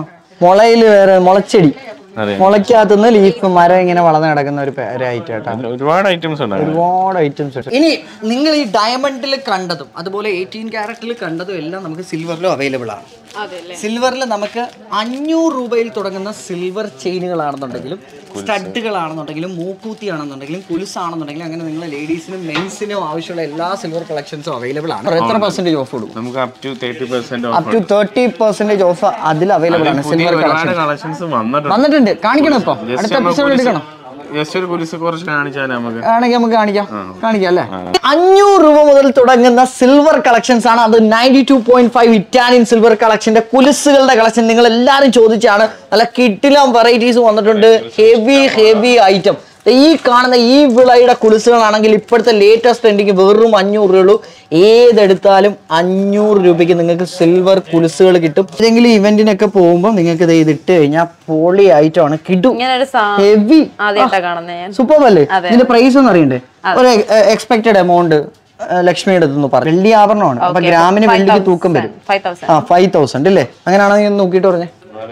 മുളയിൽ വേറെ മുളച്ചെടി അതെ മുളയ്ക്കകത്തുനിന്ന് ലീഫ് മരം ഇങ്ങനെ വളർന്നു കിടക്കുന്ന ഒരു പേ- ഒരു ഐറ്റം കേട്ടോ അതിൽ ഒരുപാട് ഐറ്റംസ് ഉണ്ട് ഒരുപാട് ഐറ്റംസ് ഉണ്ട് ഇനി നിങ്ങൾ ഈ ഡയമണ്ടിൽ കണ്ടതും അതുപോലെ എയ്റ്റീൻ ക്യാരറ്റിൽ കണ്ടതും എല്ലാം നമുക്ക് സിൽവറിലും അവൈലബിൾ ആണ് സിൽവറിൽ നമുക്ക് അഞ്ഞൂറ് രൂപയിൽ തുടങ്ങുന്ന സിൽവർ ചെയിനുകളാണെന്നുണ്ടെങ്കിലും സ്റ്റഡുകളാണെന്നുണ്ടെങ്കിലും മൂക്കൂത്തി ആണെന്നുണ്ടെങ്കിലും കുലുസാണെന്നുണ്ടെങ്കിലും അങ്ങനെ നിങ്ങൾ ലേഡീസിനും മെൻസിനും ആവശ്യമുള്ള എല്ലാ സിൽവർ കളക്ഷൻസും അവൈലബിൾ ആണ് എത്ര പെർസെന്റേജ് ഓഫ് കൊടുക്കും നമുക്ക് up to thirty percent up to thirty percentage off അതിൽ അവൈലബിൾ ആണ് പുതിയ സിൽവർ ഒരുപാട് കളക്ഷൻസ് വന്നിട്ടുണ്ട് വന്നിട്ടുണ്ട് കാണിക്കണം ഇപ്പൊ അടുത്ത എപ്പിസോഡ് എടുക്കണം ജസ്റ്റ് ഒരു കുരിശ് കുറച്ച് കാണിച്ചാൽ നമുക്ക് ആണെങ്കിൽ നമുക്ക് കാണിക്കാം കാണിക്കാം അല്ലേ അഞ്ഞൂറ് രൂപ മുതൽ തുടങ്ങുന്ന സിൽവർ കളക്ഷൻസ് ആണ് അത് ninety two point five Italian silver കളക്ഷന്റെ കുലുസുകളുടെ കളക്ഷൻ നിങ്ങൾ എല്ലാവരും ചോദിച്ചാണ് നല്ല കിട്ടിലും വെറൈറ്റീസ് വന്നിട്ടുണ്ട് ഹെവി ഹെവി ഐറ്റം ഈ കാണുന്ന ഈ വിളയുടെ കുലുസുകളാണെങ്കിൽ ഇപ്പോഴത്തെ ലേറ്റസ്റ്റ് ട്രെൻഡിങ് വെറും അഞ്ഞൂറ് രൂപയുള്ളൂ ഏതെടുത്താലും അഞ്ഞൂറ് രൂപയ്ക്ക് നിങ്ങൾക്ക് സിൽവർ കുലുസുകൾ കിട്ടും ഏതെങ്കിലും ഇവന്റിനൊക്കെ പോകുമ്പോൾ നിങ്ങൾക്ക് ഇത് ഇതിട്ട് കഴിഞ്ഞാൽ പൊളി ഐറ്റം ആണ് കിട്ടും ഇങ്ങനെ ഒരു സാ ഹെവി ആദ്യമായിട്ടാ കാണുന്നത് ഞാൻ സൂപ്പർ അല്ലേ ഇതിന്റെ പ്രൈസ് ഒന്ന് അറിയണ്ടേ ഒരു എക്സ്പെക്ടഡ് എമൗണ്ട് ലക്ഷ്മിയുടെ അടുത്ത് പറഞ്ഞു വെള്ളി ആഭരണമാണ് അപ്പൊ ഗ്രാമിന് വെള്ളിക്ക് തൂക്കം വരും ഫൈവ് തൗസൻഡ് ആ ഫൈവ് തൗസൻഡ് അല്ലേ അങ്ങനെയാണെങ്കിൽ നോക്കിയിട്ട് പറഞ്ഞേ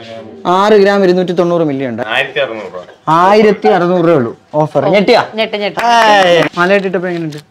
ആറ് ഗ്രാം ഇരുന്നൂറ്റി തൊണ്ണൂറ് മില്ലി ഉണ്ട് ആയിരത്തി അറുന്നൂറ് രൂപ ആയിരത്തി അറുന്നൂറ് രൂപ ഉള്ളൂ ഓഫർ ഞെട്ടിയാ ഞെട്ട് ഞെട്ട് മലയിട്ടിട്ടപ്പോ എങ്ങനെയുണ്ട്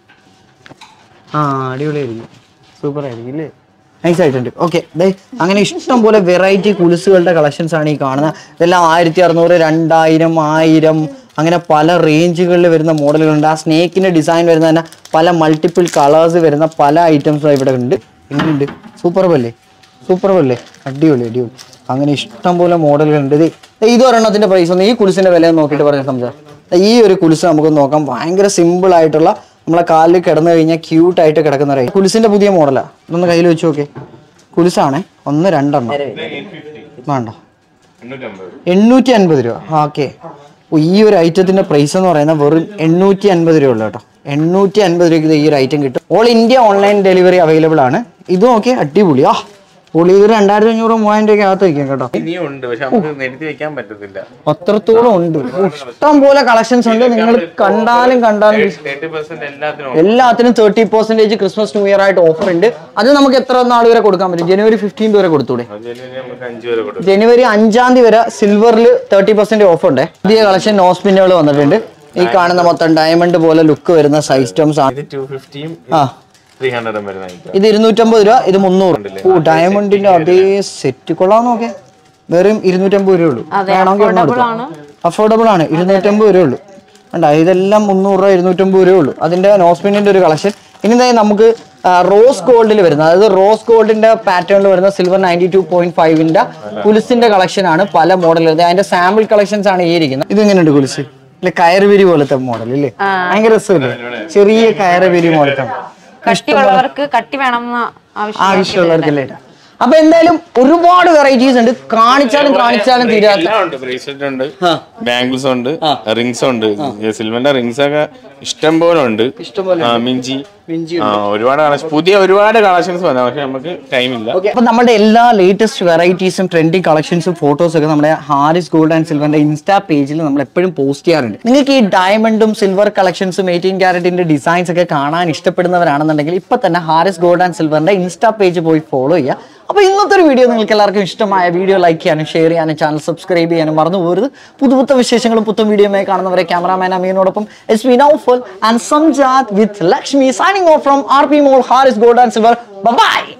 ആ അടിപൊളിയായിരിക്കും സൂപ്പർ ആയിരിക്കും ഇല്ലേ നൈസ് ആയിട്ടുണ്ട് ഓക്കെ അങ്ങനെ ഇഷ്ടം പോലെ വെറൈറ്റി കുലുസുകളുടെ കളക്ഷൻസ് ആണ് ഈ കാണുന്നത് ഇതെല്ലാം ആയിരത്തി അറുന്നൂറ് രണ്ടായിരം ആയിരം അങ്ങനെ പല റേഞ്ചുകളിൽ വരുന്ന മോഡലുകളുണ്ട് ആ സ്നേക്കിന്റെ ഡിസൈൻ വരുന്ന തന്നെ പല മൾട്ടിപ്പിൾ കളേഴ്സ് വരുന്ന പല ഐറ്റംസും ഇവിടെ ഉണ്ട് എങ്ങനെയുണ്ട് സൂപ്പർ അല്ലേ സൂപ്പർ അല്ലേ അടിപൊളി അടിപൊളി അങ്ങനെ ഇഷ്ടം പോലെ മോഡലുകളുണ്ട് ഇത് ഇത് ഒരെണ്ണത്തിന്റെ പ്രൈസ് ഒന്ന് ഈ കുലിസിന്റെ വില ഒന്ന് നോക്കിയിട്ട് പറഞ്ഞ സംസാരം ഈ ഒരു കുലിസ് നമുക്ക് നോക്കാം ഭയങ്കര സിമ്പിൾ ആയിട്ടുള്ള നമ്മളെ കാലിൽ കിടന്നു കഴിഞ്ഞാൽ ക്യൂട്ട് ആയിട്ട് കിടക്കുന്ന ഒരു കുലിസിന്റെ പുതിയ മോഡലാ ഇതൊന്ന് കയ്യിൽ വെച്ച് നോക്കേ കുലിസാണേ ഒന്ന് രണ്ടെണ്ണം വേണ്ട എണ്ണൂറ്റമ്പത് എണ്ണൂറ്റി അൻപത് രൂപ ഓക്കെ ഈ ഒരു ഐറ്റത്തിന്റെ പ്രൈസ് എന്ന് പറയുന്നത് വെറും എണ്ണൂറ്റി അൻപത് രൂപ ഉള്ളു കേട്ടോ എണ്ണൂറ്റി അൻപത് രൂപയ്ക്ക് ഇത് ഈ ഒരു ഐറ്റം കിട്ടും all India online delivery available ആണ് ഇതും ഓക്കെ അടിപൊളി ആ പുള്ളി ഇത് രണ്ടായിരത്തി അഞ്ഞൂറ് മൂവായിരം രൂപയ്ക്ക് അകത്ത് വയ്ക്കാം കേട്ടോ ഇനിയും ഉണ്ട് പക്ഷെ നമുക്ക് നിരത്തി വെക്കാൻ പറ്റത്തില്ല അത്രത്തോളം ഉണ്ട് ഇഷ്ടം പോലെ കളക്ഷൻസ് ഉണ്ട് നിങ്ങൾ കണ്ടാലും കണ്ടാലും തേർട്ടി പെർസെന്റ് എല്ലാത്തിനും എല്ലാത്തിനും thirty percentage Christmas new year ആയിട്ട് ഓഫർ ഉണ്ട് അത് നമുക്ക് എത്ര നാൾ വരെ കൊടുക്കാൻ പറ്റും ജനുവരി ഫിഫ്റ്റീൻ വരെ കൊടുത്തൂടെ ജനുവരി നമുക്ക് അഞ്ചു വരെ കൊടുക്കും ജനുവരി അഞ്ചാം തീയതി വരെ സിൽവറിൽ തേർട്ടി പെർസെന്റ് ഓഫ് ഉണ്ട് പുതിയ കളക്ഷൻ നോസ് പിന്നുകൾ വന്നിട്ടുണ്ട് ഈ കാണുന്ന മൊത്തം ഡയമണ്ട് പോലെ ലുക്ക് വരുന്ന സൈസ് സ്റ്റോംസ് ആണ് ഇത് ടു ഫിഫ്റ്റിയും ആ ത്രീ ഹൺഡ്രഡും വരുന്ന item. ഇത് ഇരുന്നൂറ്റമ്പത് രൂപ ഇത് മുന്നൂറ് ഓ ഡയമണ്ടിന്റെ അതേ സെറ്റ് കൊള്ളാം നോക്കേ വെറും ഇരുന്നൂറ്റമ്പത് രൂപ ഉള്ളൂ വേണമെങ്കിൽ അഫോർഡബിൾ ആണ് ഇരുന്നൂറ്റമ്പത് രൂപ ഉള്ളൂ കണ്ടോ ഇതെല്ലാം മുന്നൂറ് രൂപ ഇരുന്നൂറ്റമ്പത് രൂപ ഉള്ളൂ അതിന്റെ നോസ്പിന്നിന്റെ ഒരു കളക്ഷൻ ഇനി ദേ നമുക്ക് റോസ് ഗോൾഡിൽ വരുന്നത് അതായത് റോസ് ഗോൾഡിന്റെ പാറ്റേണിൽ വരുന്ന സിൽവർ നയൻറ്റി ടു പോയിന്റ് ഫൈവിന്റെ കുലിസിന്റെ കളക്ഷൻ ആണ് പല മോഡൽ അതിന്റെ സാമ്പിൾ കളക്ഷൻസ് ആണ് ഈ ഇരിക്കുന്നത് ഇത് എങ്ങനെയുണ്ട് കുലിസ് ഇല്ല കയറുവിരി പോലത്തെ മോഡൽ ഇല്ലേ ഭയങ്കര രസമില്ലേ ചെറിയ കയറുവിരി പോലത്തെ കട്ടിയുള്ളവർക്ക് കട്ടി വേണം എന്ന് ആവശ്യം ആവശ്യമുള്ളവർക്കല്ലേ അപ്പൊ എന്തായാലും ഒരുപാട് വെറൈറ്റീസ് ഉണ്ട് കാണിച്ചാലും കാണിച്ചാലും തീരാത്ത എല്ലാം ഉണ്ട് ബ്രേസ്ലെറ്റ് ഉണ്ട് ബാംഗിൾസ് ഉണ്ട് റിങ്സ് ഉണ്ട് സിൽവറിന്റെ റിങ്സ് ഒക്കെ ഇഷ്ടം പോലെ ഉണ്ട് ആ, മിഞ്ചി ആ, ഒരുപാട് കളക്ഷൻ പുതിയ ഒരുപാട് കളക്ഷൻസ് വന്നു പക്ഷെ നമുക്ക് ടൈം ഇല്ല ഓക്കെ അപ്പൊ നമ്മുടെ എല്ലാ ലേറ്റസ്റ്റ് വെറൈറ്റീസും ട്രെൻഡിങ് കളക്ഷൻസും ഫോട്ടോസ് ഒക്കെ നമ്മുടെ ഹാരിസ് ഗോൾഡ് ആൻഡ് സിൽവറിന്റെ ഇൻസ്റ്റാ പേജിൽ നമ്മൾ എപ്പോഴും പോസ്റ്റ് ചെയ്യാറുണ്ട് നിങ്ങൾക്ക് ഈ ഡയമണ്ടും സിൽവർ കളക്ഷൻസും എയ്റ്റീൻ ക്യാരറ്റിന്റെ ഡിസൈൻസ് ഒക്കെ കാണാൻ ഇഷ്ടപ്പെടുന്നവരാണെന്നുണ്ടെങ്കിൽ ഇപ്പൊ തന്നെ ഹാരിസ് ഗോൾഡ് ആൻഡ് സിൽവറിന്റെ ഇൻസ്റ്റാ പേജ് പോയി ഫോളോ ചെയ്യുക അപ്പൊ ഇന്നത്തെ ഒരു വീഡിയോ നിങ്ങൾക്ക് എല്ലാവർക്കും ഇഷ്ടമായ വീഡിയോ ലൈക്ക് ചെയ്യാനും ഷെയർ ചെയ്യാനും ചാനൽ സബ്സ്ക്രൈബ് ചെയ്യാനും മറന്നു പോകരുത് പുതു പുത്ത വിശേഷങ്ങളും പുത്തൻ വീഡിയോയുമായി കാണുന്നവരെ ക്യാമറാമാൻ അമീനോടൊപ്പം S V Noufal and Samjath with Lakshmi signing off from R P mall Haris gold and silver by